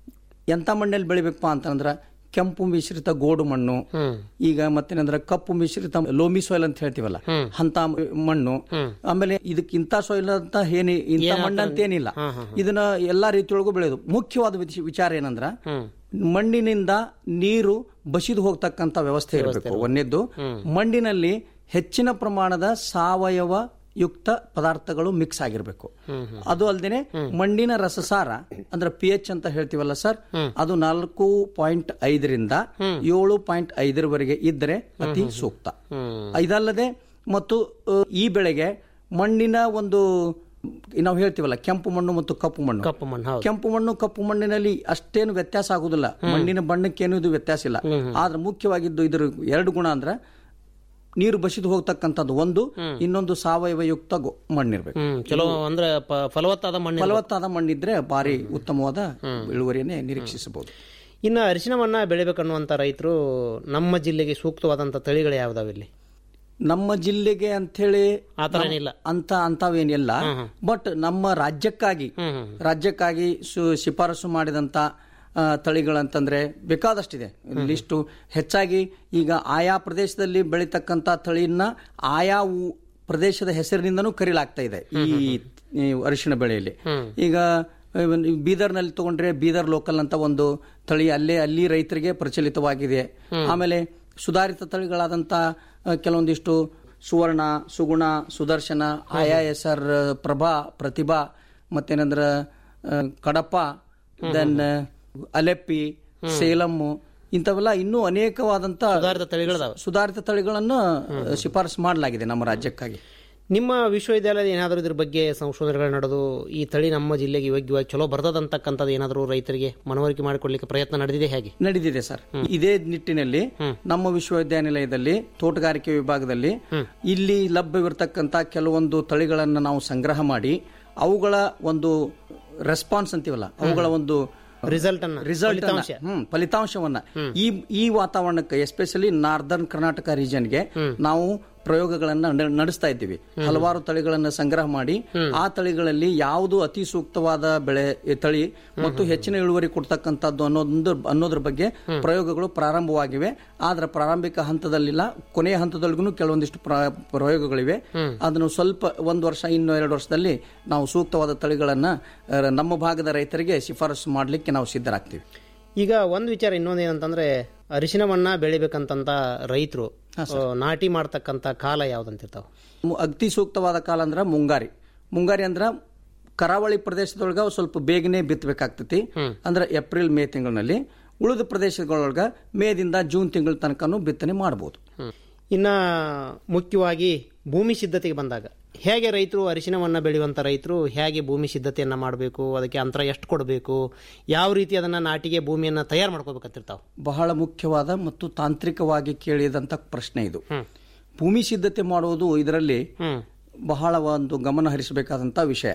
Speaker 14: ಎಂತ ಮಣ್ಣಲ್ಲಿ ಬೆಳಿಬೇಕಪ್ಪ ಅಂತಂದ್ರ ಕೆಂಪು ಮಿಶ್ರಿತ ಗೋಡು ಮಣ್ಣು ಈಗ ಮತ್ತೇನಂದ್ರ ಕಪ್ಪು ಮಿಶ್ರಿತ ಲೋಮಿ ಸಾಯಿಲ್ ಅಂತ ಹೇಳ್ತೀವಲ್ಲ ಅಂತ ಮಣ್ಣು ಆಮೇಲೆ ಇದಕ್ಕೆ ಇಂಥ ಸಾಯಿಲ್ ಅಂತ ಏನಿ ಇಂಥ ಮಣ್ಣು ಅಂತ ಏನಿಲ್ಲ ಇದನ್ನ ಎಲ್ಲಾ ರೀತಿಯೊಳಗೂ ಬೆಳೆಯೋದು ಮುಖ್ಯವಾದ ವಿಚ- ವಿಚಾರ ಏನಂದ್ರ ಮಣ್ಣಿನಿಂದ ನೀರು ಬಸಿದು ಹೋಗ್ತಕ್ಕಂತ ವ್ಯವಸ್ಥೆ ಇರಬೇಕು ಒಂದೇದ್ದು ಮಣ್ಣಿನಲ್ಲಿ ಹೆಚ್ಚಿನ ಪ್ರಮಾಣದ ಸಾವಯವ ಯುಕ್ತ ಪದಾರ್ಥಗಳು ಮಿಕ್ಸ್ ಆಗಿರಬೇಕು ಅದು ಅಲ್ಲದೆ ಮಣ್ಣಿನ ರಸಸಾರ ಅಂದ್ರೆ ಪಿ ಎಚ್ ಅಂತ ಹೇಳ್ತೀವಲ್ಲ ಸರ್ ಅದು ನಾಲ್ಕು ಪಾಯಿಂಟ್ ಐದರಿಂದ ಏಳು ಪಾಯಿಂಟ್ ಐದರವರೆಗೆ ಇದ್ದರೆ ಅತಿ ಸೂಕ್ತ ಇದಲ್ಲದೆ ಮತ್ತು ಅ, ಈ ಬೆಳೆಗೆ ಮಣ್ಣಿನ ಒಂದು ನಾವು ಹೇಳ್ತೀವಲ್ಲ ಕೆಂಪು ಮಣ್ಣು ಮತ್ತು ಕಪ್ಪು ಮಣ್ಣು
Speaker 13: ಕಪ್ಪು ಮಣ್ಣು ಹೌದು
Speaker 14: ಕೆಂಪು ಮಣ್ಣು ಕಪ್ಪು ಮಣ್ಣಿನಲ್ಲಿ ಅಷ್ಟೇನು ವ್ಯತ್ಯಾಸ ಆಗುದಿಲ್ಲ ಮಣ್ಣಿನ ಬಣ್ಣಕ್ಕೇನು ಇದು ವ್ಯತ್ಯಾಸ ಇಲ್ಲ ಆದ್ರೆ ಮುಖ್ಯವಾಗಿದ್ದು ಇದ್ರ ಎರಡು ಗುಣ ಅಂದ್ರೆ ನೀರು ಬಸಿದು ಹೋಗ್ತಕ್ಕಂಥದ್ದು ಒಂದು ಇನ್ನೊಂದು ಸಾವಯವ ಯುಕ್ತ ಗೊ- ಮಣ್ಣಿರ್ಬೇಕು
Speaker 13: ಹ್ಮ್ ಚಲೋ ಅಂದ್ರೆ ಪ- ಫಲವತ್ತಾದ ಮಣ್ಣು
Speaker 14: ಫಲವತ್ತಾದ ಮಣ್ಣಿದ್ರೆ ಭಾರಿ ಉತ್ತಮವಾದ ಇಳುವರಿಯನ್ನೇ ನಿರೀಕ್ಷಿಸಬಹುದು
Speaker 13: ಇನ್ನು ಅರಿಶಿನವನ್ನ ಬೆಳಿಬೇಕನ್ನುವಂತ ರೈತರು ನಮ್ಮ ಜಿಲ್ಲೆಗೆ ಸೂಕ್ತವಾದಂತ ತಳಿಗಳು ಯಾವ್ದಾವ ಇಲ್ಲಿ
Speaker 14: ನಮ್ಮ ಜಿಲ್ಲೆಗೆ ಅಂಥೇಳಿ
Speaker 13: ಆತರ ಏನಿಲ್ಲ
Speaker 14: ಅಂತ ಅಂತವೇನಿಲ್ಲ ಬಟ್ ನಮ್ಮ ರಾಜ್ಯಕ್ಕಾಗಿ ರಾಜ್ಯಕ್ಕಾಗಿ ಸು- ಶಿಫಾರಸು ಮಾಡಿದಂತ ಆ, ತಳಿಗಳಂತಂದ್ರೆ ಬೇಕಾದಷ್ಟಿದೆ ಲಿಸ್ಟು ಹೆಚ್ಚಾಗಿ ಈಗ ಆಯಾ ಪ್ರದೇಶದಲ್ಲಿ ಬೆಳೀತಕ್ಕಂತ ತಳಿಯನ್ನ ಆಯಾ ಊ- ಪ್ರದೇಶದ ಹೆಸರಿನಿಂದನೂ ಕರೀಲಾಗ್ತಾ ಇದೆ ಈ ಈ ಅರಿಶಿಣ ಬೆಳೆಯಲ್ಲಿ ಈಗ ಇವನ್ ಈ ಬೀದರ್ನಲ್ಲಿ ತಗೊಂಡ್ರೆ ಬೀದರ್ ಲೋಕಲ್ ಅಂತ ಒಂದು ತಳಿ ಅಲ್ಲೇ ಅಲ್ಲಿ ರೈತರಿಗೆ ಪ್ರಚಲಿತವಾಗಿದೆ ಆಮೇಲೆ ಸುಧಾರಿತ ತಳಿಗಳಾದಂಥ ಆ, ಕೆಲವೊಂದಿಷ್ಟು ಸುವರ್ಣ ಸುಗುಣ ಸುದರ್ಶನ ಆಯಾ ಎಸ್.ಆರ್ ಪ್ರಭಾ ಪ್ರತಿಭಾ ಮತ್ತೇನಂದ್ರ ಆ, ಕಡಪ ದೆನ್ ಅಲೆಪ್ಪಿ ಸೇಲಮ್ಮು ಇಂಥವೆಲ್ಲ ಇನ್ನೂ ಅನೇಕವಾದಂತ
Speaker 13: ಸುಧಾರಿತ ತಳಿಗಳದಾವ
Speaker 14: ಸುಧಾರಿತ ತಳಿಗಳನ್ನು ಆ, ಶಿಫಾರಸು ಮಾಡಲಾಗಿದೆ ನಮ್ಮ ರಾಜ್ಯಕ್ಕಾಗಿ
Speaker 13: ನಿಮ್ಮ ವಿಶ್ವವಿದ್ಯಾಲಯದ ಏನಾದರೂ ಇದ್ರ ಬಗ್ಗೆ ಸಂಶೋಧನೆಗಳು ನಡೆದು ಈ ತಳಿ ನಮ್ಮ ಜಿಲ್ಲೆಗೆ ಯೋಗ್ಯವಾಗಿ ಚಲೋ ಬರ್ತದಂತಕ್ಕಂಥದ್ದು ಏನಾದರೂ ರೈತರಿಗೆ ಮನವರಿಕೆ ಮಾಡಿಕೊಡ್ಲಿಕ್ಕೆ ಪ್ರಯತ್ನ ನಡೆದಿದೆ ಹೇಗೆ
Speaker 14: ನಡೆದಿದೆ ಸರ್ ಇದೇ ನಿಟ್ಟಿನಲ್ಲಿ ನಮ್ಮ ವಿಶ್ವವಿದ್ಯಾನಿಲಯದಲ್ಲಿ ತೋಟಗಾರಿಕೆ ವಿಭಾಗದಲ್ಲಿ ಇಲ್ಲಿ ಲಭ್ಯವಿರತಕ್ಕಂತ ಕೆಲವೊಂದು ತಳಿಗಳನ್ನು ನಾವು ಸಂಗ್ರಹ ಮಾಡಿ ಅವುಗಳ ಒಂದು ರೆಸ್ಪಾನ್ಸ್ ಅಂತೀವಲ್ಲ ಅವುಗಳ ಒಂದು
Speaker 13: ರಿಸಲ್ಟ್ ಅನ್ನ
Speaker 14: ರಿಸಲ್ಟ್
Speaker 13: ಫಲಿತಾಂಶ.
Speaker 14: ಹ್ಮ್ ಫಲಿತಾಂಶವನ್ನ ಈ ಈ ವಾತಾವರಣಕ್ಕೆ ಎಸ್ಪೆಷಲಿ ನಾರ್ದರ್ನ್ ಕರ್ನಾಟಕ ರೀಜನ್ಗೆ ನಾವು ಪ್ರಯೋಗಗಳನ್ನ ನ- ನಡೆಸ್ತಾ ಇದ್ದೀವಿ ಹಲವಾರು ತಳಿಗಳನ್ನ ಸಂಗ್ರಹ ಮಾಡಿ ಆ ತಳಿಗಳಲ್ಲಿ ಯಾವುದು ಅತಿ ಸೂಕ್ತವಾದ ಬೆಳೆ ಈ ತಳಿ ಮತ್ತು ಹೆಚ್ಚಿನ ಇಳುವರಿ ಕೊಡ್ತಕ್ಕಂಥದ್ದು ಅನ್ನೋದೊಂದು ಅನ್ನೋದ್ರ ಬಗ್ಗೆ ಪ್ರಯೋಗಗಳು ಪ್ರಾರಂಭವಾಗಿವೆ ಆದ್ರೆ ಪ್ರಾರಂಭಿಕ ಹಂತದಲ್ಲಿಲ್ಲ ಕೊನೆಯ ಹಂತದಲ್ಲಿಗೂ ಕೆಲವೊಂದಿಷ್ಟು ಪ್ರ- ಪ್ರಯೋಗಗಳಿವೆ ಅದನ್ನು ಸ್ವಲ್ಪ ಒಂದು ವರ್ಷ ಇನ್ನು ಎರಡು ವರ್ಷದಲ್ಲಿ ನಾವು ಸೂಕ್ತವಾದ ತಳಿಗಳನ್ನ ಆ, ನಮ್ಮ ಭಾಗದ ರೈತರಿಗೆ ಶಿಫಾರಸು ಮಾಡಲಿಕ್ಕೆ ನಾವು ಸಿದ್ಧರಾಗ್ತೀವಿ
Speaker 13: ಈಗ ಒಂದು ವಿಚಾರ ಇನ್ನೊಂದು ಏನಂತಂದ್ರೆ ಅರಿಶಿನವನ್ನ ಬೆಳಿಬೇಕಂತಂತ ರೈತರು ನಾಟಿ ಮಾಡ್ತಕ್ಕಂತ ಕಾಲ ಯಾವ್ದಂತಿರ್ತಾವ
Speaker 14: ಮು- ಅತಿ ಸೂಕ್ತವಾದ ಕಾಲ ಅಂದ್ರ ಮುಂಗಾರಿ ಮುಂಗಾರಿ ಅಂದ್ರ ಕರಾವಳಿ ಪ್ರದೇಶದೊಳಗ ಸ್ವಲ್ಪ ಬೇಗನೆ ಬಿತ್ತಬೇಕಾಗ್ತತಿ ಅಂದ್ರ ಏಪ್ರಿಲ್ ಮೇ ತಿಂಗಳಿನಲ್ಲಿ ಉಳಿದ ಪ್ರದೇಶಗಳೊಳಗ ಮೇದಿಂದ ಜೂನ್ ತಿಂಗಳ ತನಕನೂ ಬಿತ್ತನೆ ಮಾಡಬಹುದು
Speaker 13: ಇನ್ನ ಮುಖ್ಯವಾಗಿ ಭೂಮಿ ಸಿದ್ಧತೆಗೆ ಬಂದಾಗ ಹೇಗೆ ರೈತರು ಅರಿಶಿನವನ್ನ ಬೆಳೆಯುವಂತ ರೈತರು ಹೇಗೆ ಭೂಮಿ ಸಿದ್ಧತೆಯನ್ನ ಮಾಡಬೇಕು ಅದಕ್ಕೆ ಅಂತರ ಎಷ್ಟು ಕೊಡಬೇಕು ಯಾವ ರೀತಿ ಅದನ್ನ ನಾಟಿಗೆ ಭೂಮಿಯನ್ನ ತಯಾರು ಮಾಡ್ಕೋಬೇಕಂತಿರ್ತಾವ
Speaker 14: ಬಹಳ ಮುಖ್ಯವಾದ ಮತ್ತು ತಾಂತ್ರಿಕವಾಗಿ ಕೇಳಿದಂತ ಪ್ರಶ್ನೆ ಇದು ಭೂಮಿ ಸಿದ್ಧತೆ ಮಾಡುವುದು ಇದರಲ್ಲಿ ಬಹಳ ಒಂದು ಗಮನ ಹರಿಸಬೇಕಾದಂತ ವಿಷಯ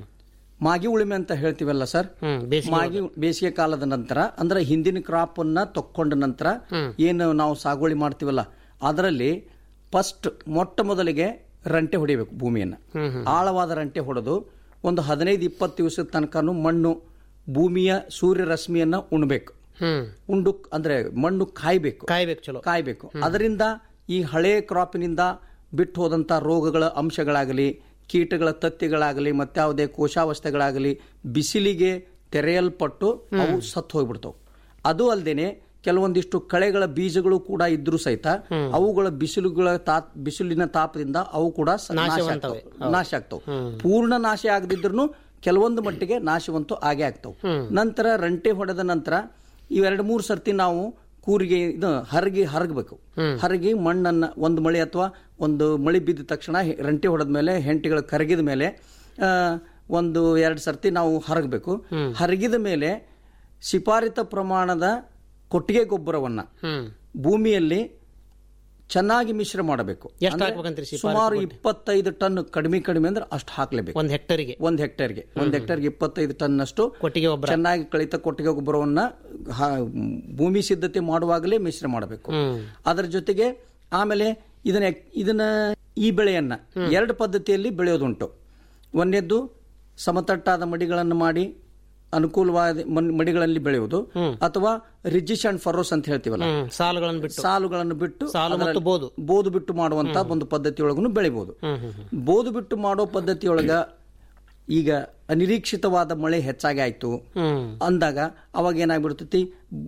Speaker 14: ಮಾಗಿ ಉಳುಮೆ ಅಂತ ಹೇಳ್ತೀವಲ್ಲ ಸರ್ ಮಾಗಿ ಬೇಸಿಗೆ ಕಾಲದ ನಂತರ ಅಂದ್ರೆ ಹಿಂದಿನ ಕ್ರಾಪ್ ಅನ್ನ ತಕ್ಕೊಂಡ ನಂತರ ಏನು ನಾವು ಸಾಗುವಳಿ ಮಾಡ್ತೀವಲ್ಲ ಅದರಲ್ಲಿ ಫಸ್ಟ್ ಮೊಟ್ಟ ಮೊದಲಿಗೆ ರಂಟೆ ಹೊಡಿಬೇಕು ಭೂಮಿಯನ್ನ ಆಳವಾದ ರಂಟೆ ಹೊಡೆದು ಒಂದು ಹದಿನೈದು ಇಪ್ಪತ್ತು ದಿವಸದ ತನಕನೂ ಮಣ್ಣು ಭೂಮಿಯ ಸೂರ್ಯ ರಶ್ಮಿಯನ್ನ ಉಣ್ಬೇಕು ಉಂಡು ಅಂದ್ರೆ ಮಣ್ಣು ಕಾಯ್ಬೇಕು
Speaker 13: ಕಾಯ್ಬೇಕು ಚಲೋ
Speaker 14: ಕಾಯ್ಬೇಕು ಅದರಿಂದ ಈ ಹಳೆ ಕ್ರಾಪಿನಿಂದ ಬಿಟ್ಟು ಹೋದಂತ ರೋಗಗಳ ಅಂಶಗಳಾಗಲಿ ಕೀಟಗಳ ತತ್ತಿಗಳಾಗಲಿ ಮತ್ತಾವುದೇ ಕೋಶಾವಸ್ಥೆಗಳಾಗಲಿ ಬಿಸಿಲಿಗೆ ತೆರೆಯಲ್ಪಟ್ಟು ಅವು ಸತ್ತು ಹೋಗ್ಬಿಡ್ತಾವೆ ಅದು ಅಲ್ಲದೇನೆ ಕೆಲವೊಂದಿಷ್ಟು ಕಳೆಗಳ ಬೀಜಗಳು ಕೂಡ ಇದ್ರೂ ಸಹಿತ ಅವುಗಳ ಬಿಸಿಲುಗಳ ತಾಪ್ ಬಿಸಿಲಿನ ತಾಪದಿಂದ ಅವು ಕೂಡ ಸ- ನಾಶ
Speaker 13: ನಾಶವಂತವೆ.
Speaker 14: ಆಗ್ತಾವೆ. ನಾಶ ಆಗ್ತಾವೆ ಪೂರ್ಣ ನಾಶ ಆಗದಿದ್ರು ಕೆಲವೊಂದು ಮಟ್ಟಿಗೆ ನಾಶವಂತೂ ಆಗೇ ಆಗ್ತಾವೆ ನಂತರ ರಂಟೆ ಹೊಡೆದ ನಂತರ ಇವೆರಡು ಮೂರು ಸರ್ತಿ ನಾವು ಕೂರಿಗೆ ಇದು ಹರಗಿ ಹರಗಬೇಕು ಹರಗಿ ಮಣ್ಣನ್ನ ಒಂದು ಮಳೆ ಅಥವಾ ಒಂದು ಮಳೆ ಬಿದ್ದ ತಕ್ಷಣ ಹೆ- ರಂಟೆ ಹೊಡೆದ ಮೇಲೆ ಹೆಂಟಿಗಳು ಕರಗಿದ ಮೇಲೆ ಆ, ಒಂದು ಎರಡು ಸರ್ತಿ ನಾವು ಹರಗಬೇಕು ಹರಗಿದ ಮೇಲೆ ಶಿಫಾರಿತ ಪ್ರಮಾಣದ ಕೊಟ್ಟಿಗೆ ಗೊಬ್ಬರವನ್ನ ಭೂಮಿಯಲ್ಲಿ ಚೆನ್ನಾಗಿ ಮಿಶ್ರ ಮಾಡಬೇಕು
Speaker 13: ಎಷ್ಟ್
Speaker 14: ಅಂದ್ರೆ
Speaker 13: ಹಾಕ್ಬೇಕಂತೀರಿ ಶಿಫಾರಸು
Speaker 14: ಸುಮಾರು
Speaker 13: ಕೊಟ್ಟಿ?
Speaker 14: ಇಪ್ಪತ್ತೈದು ಟನ್ ಕಡಿಮೆ ಕಡಿಮೆ ಅಂದ್ರೆ ಅಷ್ಟು ಹಾಕ್ಲೇಬೇಕು
Speaker 13: ಒಂದ್ ಹೆಕ್ಟರ್ಗೆ
Speaker 14: ಒಂದ್ ಹೆಕ್ಟೇರ್ಗೆ ಒಂದ್ ಹೆಕ್ಟೇರ್ಗೆ ಇಪ್ಪತ್ತೈದು ಟನ್ ಅಷ್ಟು
Speaker 13: ಕೊಟ್ಟಿಗೆ ಗೊಬ್ಬರ
Speaker 14: ಚೆನ್ನಾಗಿ ಕಳಿತ ಕೊಟ್ಟಿಗೆ ಗೊಬ್ಬರವನ್ನ ಹಾ- ಭೂಮಿ ಸಿದ್ಧತೆ ಮಾಡುವಾಗಲೇ ಮಿಶ್ರ ಮಾಡಬೇಕು
Speaker 13: ಹ್ಮ್.
Speaker 14: ಅದರ ಜೊತೆಗೆ ಆಮೇಲೆ ಇದನ್ನ ಇದನ್ನ ಈ ಬೆಳೆಯನ್ನ ಎರಡು ಪದ್ಧತಿಯಲ್ಲಿ ಬೆಳೆಯೋದುಂಟು ಒಂದನೇದ್ದು ಸಮತಟ್ಟಾದ ಮಡಿಗಳನ್ನು ಮಾಡಿ ಅನುಕೂಲವಾದ ಮಣ್- ಮಡಿಗಳಲ್ಲಿ ಬೆಳೆಯುವುದು ಅಥವಾ ರಿಜಿಶ್ ಅಂಡ್ ಫರೋಸ್ ಅಂತ ಹೇಳ್ತೀವಲ್ಲ
Speaker 13: ಹ್ಮ್. ಸಾಲುಗಳನ್ನು ಬಿಟ್ಟು
Speaker 14: ಸಾಲುಗಳನ್ನು ಬಿಟ್ಟು
Speaker 13: ಸಾಲು ಮತ್ತು
Speaker 14: ಅದರಲ್ಲಿ
Speaker 13: ಬೋದು.
Speaker 14: ಬೋದು ಬಿಟ್ಟು ಮಾಡುವಂತ ಒಂದು ಪದ್ಧತಿಯೊಳಗೂ ಬೆಳಿಬಹುದು ಬೋದು ಬಿಟ್ಟು ಮಾಡೋ ಪದ್ಧತಿಯೊಳಗ ಈಗ ಅನಿರೀಕ್ಷಿತವಾದ ಮಳೆ ಹೆಚ್ಚಾಗಿ ಆಯ್ತು
Speaker 13: ಹ್ಮ್.
Speaker 14: ಅಂದಾಗ ಅವಾಗ ಏನಾಗ್ಬಿಡ್ತೈತಿ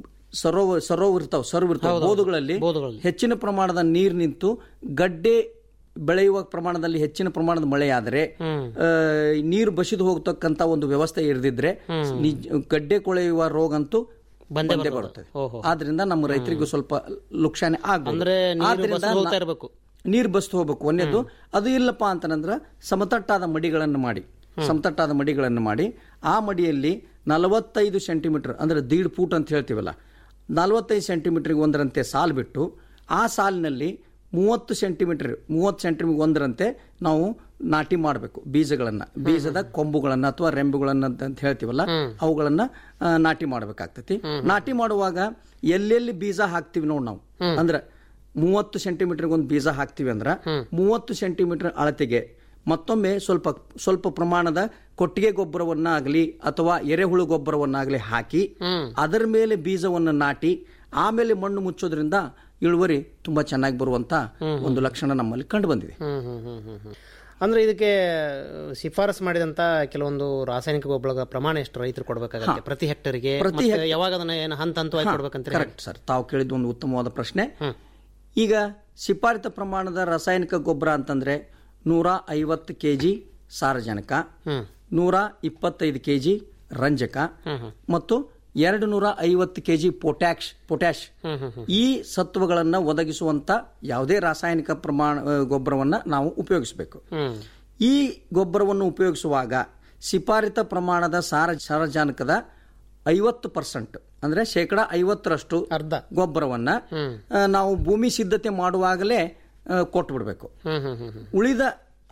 Speaker 14: ಸರೋವ ಸರೋವ್ ಇರ್ತಾವ ಸರ್ವ್ ಇರ್ತಾವ ಬೋದುಗಳಲ್ಲಿ ಹೆಚ್ಚಿನ ಪ್ರಮಾಣದ ನೀರು ನಿಂತು ಗಡ್ಡೆ ಬೆಳೆಯುವ ಪ್ರಮಾಣದಲ್ಲಿ ಹೆಚ್ಚಿನ ಪ್ರಮಾಣದ ಮಳೆ ಆದರೆ ಆ, ನೀರು ಬಸಿದು ಹೋಗ್ತಕ್ಕಂತ ಒಂದು ವ್ಯವಸ್ಥೆ ಇರದಿದ್ರೆ ನಿಜ- ಗಡ್ಡೆ ಕೊಳೆಯುವ ರೋಗ ಅಂತೂ ಬಂದೇ ಬರುತ್ತದೆ ಆದ್ರಿಂದ ನಮ್ಮ ರೈತರಿಗೂ ಸ್ವಲ್ಪ ಲುಕ್ಷಾನೆ ಆಗ್ಬೋದು
Speaker 13: ಅಂದ್ರೆ ನೀರು
Speaker 14: ಆದ್ರಿಂದ
Speaker 13: ಬಸ್ದು ಹೋಗ್ತಾ
Speaker 14: ನಾ-
Speaker 13: ಇರ್ಬೇಕು.
Speaker 14: ನೀರು ಬಸ್ತು ಹೋಗ್ಬೇಕು ಒಂದೇದು ಅದು ಇಲ್ಲಪ್ಪ ಅಂತಂದ್ರ ಸಮತಟ್ಟಾದ ಮಡಿಗಳನ್ನು ಮಾಡಿ ಸಮತಟ್ಟಾದ ಮಡಿಗಳನ್ನು ಮಾಡಿ ಆ ಮಡಿಯಲ್ಲಿ ನಲವತ್ತೈದು ಸೆಂಟಿಮೀಟರ್ ಅಂದ್ರೆ ದೀಡ್ ಫೂಟ್ ಅಂತ ಹೇಳ್ತೀವಲ್ಲ ನಲವತ್ತೈದು ಸೆಂಟಿಮೀಟರ್ಗೆ ಒಂದರಂತೆ ಸಾಲು ಬಿಟ್ಟು ಆ ಸಾಲಿನಲ್ಲಿ ಮೂವತ್ತು ಸೆಂಟಿಮೀಟರ್ ಮೂವತ್ತು ಸೆಂಟಿಮೀಟರ್ ಒಂದರಂತೆ ನಾವು ನಾಟಿ ಮಾಡಬೇಕು ಬೀಜಗಳನ್ನ ಬೀಜದ ಕೊಂಬುಗಳನ್ನ ಅಥವಾ ರೆಂಬುಗಳನ್ನ ಅಂತ ಅಂತ ಹೇಳ್ತೀವಲ್ಲ ಅವುಗಳನ್ನ ಆ, ನಾಟಿ ಮಾಡಬೇಕಾಗ್ತತಿ ನಾಟಿ ಮಾಡುವಾಗ ಎಲ್ಲೆಲ್ಲಿ ಬೀಜ ಹಾಕ್ತಿವಿ ನೋಡಿ ನಾವು ಅಂದ್ರೆ ಮೂವತ್ತು ಸೆಂಟಿಮೀಟರ್ ಒಂದು ಬೀಜ ಹಾಕ್ತಿವಿ ಅಂದ್ರ ಮೂವತ್ತು ಸೆಂಟಿಮೀಟರ್ ಅಳತೆಗೆ ಮತ್ತೊಮ್ಮೆ ಸ್ವಲ್ಪ ಸ್ವಲ್ಪ ಪ್ರಮಾಣದ ಕೊಟ್ಟಿಗೆ ಗೊಬ್ಬರವನ್ನ ಆಗಲಿ ಅಥವಾ ಎರೆಹುಳು ಗೊಬ್ಬರವನ್ನಾಗಲಿ ಹಾಕಿ ಅದರ ಮೇಲೆ ಬೀಜವನ್ನ ನಾಟಿ ಆಮೇಲೆ ಮಣ್ಣು ಮುಚ್ಚೋದ್ರಿಂದ ಇಳುವರಿ ತುಂಬಾ ಚೆನ್ನಾಗಿ ಬರುವಂತ ಒಂದು ಲಕ್ಷಣ ನಮ್ಮಲ್ಲಿ ಕಂಡು ಬಂದಿದೆ
Speaker 13: ಹ್ಮ್ ಹ್ಮ್ ಹ್ಮ್ ಹ್ಮ್ ಹ್ಮ್. ಅಂದ್ರೆ ಇದಕ್ಕೆ ಶಿಫಾರಸ್ ಮಾಡಿದಂತ ಕೆಲವೊಂದು ರಾಸಾಯನಿಕ ಗೊಬ್ಬರದ ಪ್ರಮಾಣ ಎಷ್ಟು ರೈತರು ಕೊಡಬೇಕಾಗುತ್ತೆ
Speaker 14: ಹಾ.
Speaker 13: ಪ್ರತಿ ಹೆಕ್ಟರ್ಗೆ
Speaker 14: ಪ್ರತಿ
Speaker 13: ಮತ್ತೆ
Speaker 14: ಹೆಕ್ಟರ್-
Speaker 13: ಯಾವಾಗ ಅದನ್ನ ಏನು ಹಂತ ಹಂತವಾಗಿ ಕೊಡ್ಬೇಕಂತ
Speaker 14: ಕರೆಕ್ಟ್ ಸರ್ ತಾವು ಕೇಳಿದ ಒಂದು ಉತ್ತಮವಾದ ಪ್ರಶ್ನೆ ಈಗ ಶಿಫಾರಿತ ಪ್ರಮಾಣದ ರಾಸಾಯನಿಕ ಗೊಬ್ಬರ ಅಂತಂದ್ರೆ ನೂರ ಐವತ್ತು ಕೆಜಿ ಸಾರಜನಕ ನೂರ ಇಪ್ಪತ್ತೈದು ಕೆಜಿ ರಂಜಕ ಮತ್ತು ಎರಡು ನೂರ ಐವತ್ತು ಕೆಜಿ ಪೊಟ್ಯಾಕ್ಸ್ ಪೊಟ್ಯಾಶ್ ಈ ಸತ್ವಗಳನ್ನ ಒದಗಿಸುವಂತ ಯಾವುದೇ ರಾಸಾಯನಿಕ ಪ್ರಮಾಣ ಆ, ಗೊಬ್ಬರವನ್ನ ನಾವು ಉಪಯೋಗಿಸಬೇಕು ಈ ಗೊಬ್ಬರವನ್ನು ಉಪಯೋಗಿಸುವಾಗ ಶಿಫಾರಿತ ಪ್ರಮಾಣದ ಸಾರ ಸಾರಜನಕದ ಐವತ್ತು ಪರ್ಸೆಂಟ್ ಅಂದ್ರೆ ಶೇಕಡ ಐವತ್ತರಷ್ಟು
Speaker 13: ಅರ್ಧ
Speaker 14: ಗೊಬ್ಬರವನ್ನ ಆ, ನಾವು ಭೂಮಿ ಸಿದ್ಧತೆ ಮಾಡುವಾಗಲೇ ಆ, ಕೊಟ್ಬಿಡ್ಬೇಕು ಉಳಿದ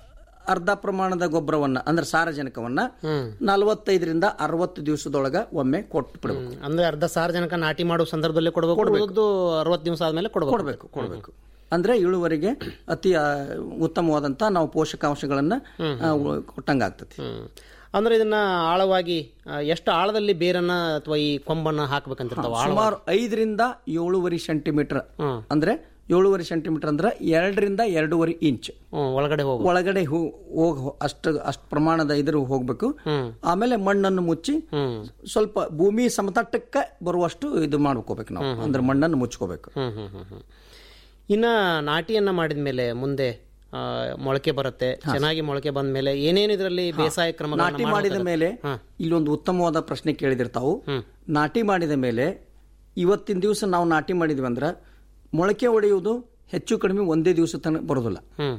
Speaker 14: ಅರ್ಧ ಪ್ರಮಾಣದ ಗೊಬ್ಬರವನ್ನ ಅಂದ್ರೆ ಸಾರಜನಕವನ್ನ ನಲವತ್ತೈದರಿಂದ ಅರವತ್ತು ದಿವಸದೊಳಗ ಒಮ್ಮೆ ಕೊಟ್ಟು ಬಿಡಬೇಕು
Speaker 13: ಅಂದ್ರೆ ಅರ್ಧ ಸಾರ್ವಜನಿಕ ನಾಟಿ ಮಾಡುವ ಸಂದರ್ಭದಲ್ಲಿ ಕೊಡಬೇಕು ಉಳಿದದ್ದು ಅರವತ್ತು ದಿವಸ ಆದ್ಮೇಲೆ ಕೊಡಬೇಕು
Speaker 14: ಕೊಡಬೇಕು ಕೊಡಬೇಕು ಅಂದ್ರೆ ಇಳುವರಿಗೆ ಅತಿ ಆ, ಉತ್ತಮವಾದಂತ ನಾವು ಪೋಷಕಾಂಶಗಳನ್ನ ಆ, ಉ- ಕೊಟ್ಟಂಗಾಗ್ತತಿ
Speaker 13: ಅಂದ್ರೆ ಇದನ್ನ ಆಳವಾಗಿ ಆ, ಎಷ್ಟು ಆಳದಲ್ಲಿ ಬೇರನ್ನ ಅಥವಾ ಈ ಕೊಂಬನ್ನ ಹಾಕ್ಬೇಕಂತಿರ್ತಾವ ಆಳವಾಗಿ?
Speaker 14: ಸುಮಾರು ಐದರಿಂದ ಏಳುವರೆ ಸೆಂಟಿಮೀಟರ್ ಅಂದ್ರೆ ಏಳುವರೆ ಸೆಂಟಿಮೀಟರ್ ಅಂದ್ರೆ ಎರಡರಿಂದ ಎರಡೂವರೆ ಇಂಚ್
Speaker 13: ಒಳಗಡೆ ಹೋಗು
Speaker 14: ಒಳಗಡೆ ಹೋ- ಹೋಗ್ ಅಷ್ಟು ಅಷ್ಟು ಪ್ರಮಾಣದ ಇದ್ರ ಹೋಗ್ಬೇಕು ಆಮೇಲೆ ಮಣ್ಣನ್ನು ಮುಚ್ಚಿ ಸ್ವಲ್ಪ ಭೂಮಿ ಸಮತಟ್ಟಕ್ಕೆ ಬರುವಷ್ಟು ಇದು ಮಾಡ್ಕೋಬೇಕು ನಾವು ಅಂದ್ರೆ ಮಣ್ಣನ್ನು ಮುಚ್ಕೋಬೇಕು
Speaker 13: ಹ್ಮ್ ಹ್ಮ್ ಹ್ಮ್ ಹ್ಮ್. ಇನ್ನ ನಾಟಿಯನ್ನ ಮಾಡಿದ ಮೇಲೆ ಮುಂದೆ ಆ, ಮೊಳಕೆ ಬರುತ್ತೆ ಚೆನ್ನಾಗಿ ಮೊಳಕೆ ಬಂದ ಮೇಲೆ ಏನೇನು ಇದರಲ್ಲಿ ಬೇಸಾಯ ಕ್ರಮ
Speaker 14: ನಾಟಿ ಮಾಡಿದ ಮೇಲೆ ಇಲ್ಲೊಂದು ಉತ್ತಮವಾದ ಪ್ರಶ್ನೆ ಕೇಳಿದಿರ್ತಾವು ನಾಟಿ ಮಾಡಿದ ಮೇಲೆ ಇವತ್ತಿನ ದಿವಸ ನಾವು ನಾಟಿ ಮಾಡಿದ್ವಿ ಅಂದ್ರ ಮೊಳಕೆ ಹೊಡೆಯುವುದು ಹೆಚ್ಚು ಕಡಿಮೆ ಒಂದೇ ದಿವಸ ತನಕ ಬರೋದಿಲ್ಲ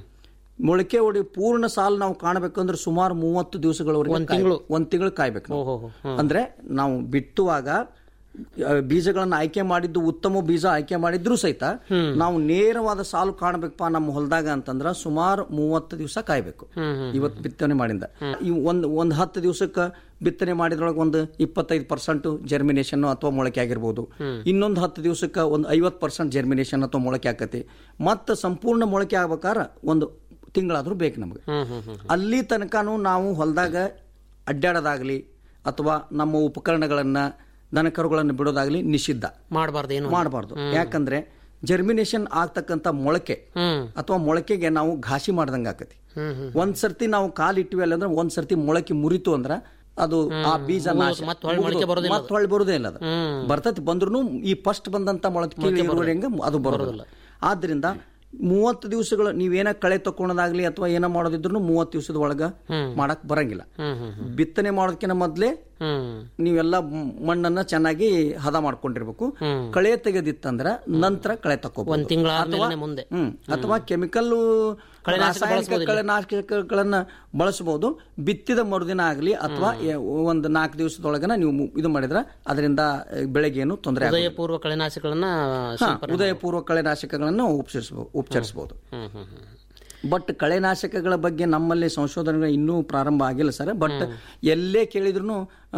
Speaker 14: ಮೊಳಕೆ ಹೊಡೆ ಪೂರ್ಣ ಸಾಲು ನಾವು ಕಾಣಬೇಕಂದ್ರೆ ಸುಮಾರು ಮೂವತ್ತು ದಿವಸಗಳವರೆಗೆ
Speaker 13: ಒಂದ್ ತಿಂಗಳು.
Speaker 14: ಒಂದ್ ತಿಂಗಳು ಕಾಯ್ಬೇಕು ನಾವು. ಅಂದ್ರೆ ನಾವು ಬಿತ್ತುವಾಗ ಆ, ಬೀಜಗಳನ್ನ ಆಯ್ಕೆ ಮಾಡಿದ್ದು ಉತ್ತಮ ಬೀಜ ಆಯ್ಕೆ ಮಾಡಿದ್ರು ಸಹಿತ ನಾವು ನೇರವಾದ ಸಾಲು ಕಾಣಬೇಕಪ್ಪ ನಮ್ಮ ಹೊಲದಾಗ ಅಂತಂದ್ರ ಸುಮಾರು ಮೂವತ್ತು ದಿವಸ ಕಾಯ್ಬೇಕು ಇವತ್ತು ಬಿತ್ತನೆ ಮಾಡಿಂದ ಈ ಒಂದ್ ಒಂದ್ ಹತ್ತು ದಿವಸಕ್ಕೆ ಬಿತ್ತನೆ ಮಾಡಿದ್ರೊಳಗೆ ಒಂದು ಇಪ್ಪತ್ತೈದು ಪರ್ಸೆಂಟ್ ಜರ್ಮಿನೇಷನ್ ಅಥವಾ ಮೊಳಕೆ ಆಗಿರ್ಬೋದು ಇನ್ನೊಂದು ಹತ್ತು ದಿವಸಕ್ಕೆ ಒಂದು ಐವತ್ತು ಪರ್ಸೆಂಟ್ ಜರ್ಮಿನೇಷನ್ ಅಥವಾ ಮೊಳಕೆ ಆಕತಿ ಮತ್ತೆ ಸಂಪೂರ್ಣ ಮೊಳಕೆ ಆಗ್ಬೇಕಾರ ಒಂದು ತಿಂಗಳಾದ್ರೂ ಬೇಕು ನಮಗೆ ಅಲ್ಲಿ ತನಕನೂ ನಾವು ಹೊಲದಾಗ ಅಡ್ಡಾಡೋದಾಗ್ಲಿ ಅಥವಾ ನಮ್ಮ ಉಪಕರಣಗಳನ್ನ ದನಕರುಗಳನ್ನು ಬಿಡೋದಾಗ್ಲಿ ನಿಷಿದ್ಧ
Speaker 13: ಮಾಡಬಾರ್ದು ಏನು
Speaker 14: ಮಾಡಬಾರ್ದು ಯಾಕಂದ್ರೆ ಜರ್ಮಿನೇಷನ್ ಆಗ್ತಕ್ಕಂತ ಮೊಳಕೆ ಅಥವಾ ಮೊಳಕೆಗೆ ನಾವು ಘಾಸಿ ಮಾಡ್ದಂಗ ಆಕತಿ ಒಂದ್ ಸರ್ತಿ ನಾವು ಕಾಲ್ ಇಟ್ಟಿವಿ ಅಲ್ಲ ಅಂದ್ರೆ ಒಂದ್ ಸರ್ತಿ ಮೊಳಕೆ ಮುರಿತು ಅಂದ್ರ ಅದು ಆ ಬೀಜ ನಾಶ
Speaker 13: ಮತ್ತೆ ಹೊಳ್ಳಿ ಮೊಳಕೆ ಬರೋದಿಲ್ಲ
Speaker 14: ಮತ್ತೆ ಹೊಳ್ಳಿ ಬರೋದೇ ಇಲ್ಲ ಅದು ಬರ್ತೈತಿ ಬಂದ್ರು ಈ ಫಸ್ಟ್ ಬಂದಂತ ಮೊಳಕೆ ಇಳುವರಿಯಂಗ ಅದು ಬರೋದಿಲ್ಲ ಆದ್ರಿಂದ ಮೂವತ್ತು ದಿವಸಗಳು ನೀವೇನ ಕಳೆ ತಕೊಳ್ಳೋದಾಗ್ಲಿ ಅಥವಾ ಏನ ಮಾಡೋದಿದ್ರು ಮೂವತ್ತು ದಿವಸದ ಒಳಗ ಮಾಡಕ್ ಬರಂಗಿಲ್ಲ ಬಿತ್ತನೆ ಮಾಡೋದಕ್ಕಿಂತ ಮೊದ್ಲೇ ನೀವೆಲ್ಲ ಮ್- ಮಣ್ಣನ್ನ ಚೆನ್ನಾಗಿ ಹದ ಮಾಡ್ಕೊಂಡಿರ್ಬೇಕು ಕಳೆ ತೆಗೆದಿತ್ತಂದ್ರ ನಂತರ ಕಳೆ ತಕ್ಕೋಬಹುದು
Speaker 13: ಒಂದ್ ತಿಂಗಳ ಆದ್ಮೇಲೆ ಮುಂದೆ
Speaker 14: ಹ್ಮ್ ಅಥವಾ ಕೆಮಿಕಲ್
Speaker 13: ಕಳೆನಾಶಕ
Speaker 14: ರಾಸಾಯನಿಕ
Speaker 13: ಬಳಸ್ಬೋದಿಲ್ಲ?
Speaker 14: ಕಳೆನಾಶಕಗಳನ್ನ ಬಳಸಬಹುದು ಬಿತ್ತಿದ ಮರುದಿನ ಆಗಲಿ ಅಥವಾ ಒಂದು ನಾಲ್ಕು ದಿವಸದೊಳಗನ ನೀವು ಮು- ಇದು ಮಾಡಿದ್ರೆ ಅದರಿಂದ ಬೆಳೆಗೇನು ತೊಂದರೆ
Speaker 13: ಉದಯ ಪೂರ್ವ ಕಳೆನಾಶಕಗಳನ್ನ ಸಿಂಪರಣೆ
Speaker 14: ಉದಯ ಪೂರ್ವ ಕಳೆನಾಶಕಗಳನ್ನು ಉಪಚರಿಸಬಹುದು ಉಪಚರಿಸಬಹುದು
Speaker 13: ಹ್ಮ್ ಹ್ಮ್ ಹ್ಮ್
Speaker 14: ಬಟ್ ಕಳೆನಾಶಕಗಳ ಬಗ್ಗೆ ನಮ್ಮಲ್ಲಿ ಸಂಶೋಧನೆಗಳು ಇನ್ನೂ ಪ್ರಾರಂಭ ಆಗಿಲ್ಲ ಸರ್ ಬಟ್ ಎಲ್ಲೇ ಕೇಳಿದ್ರು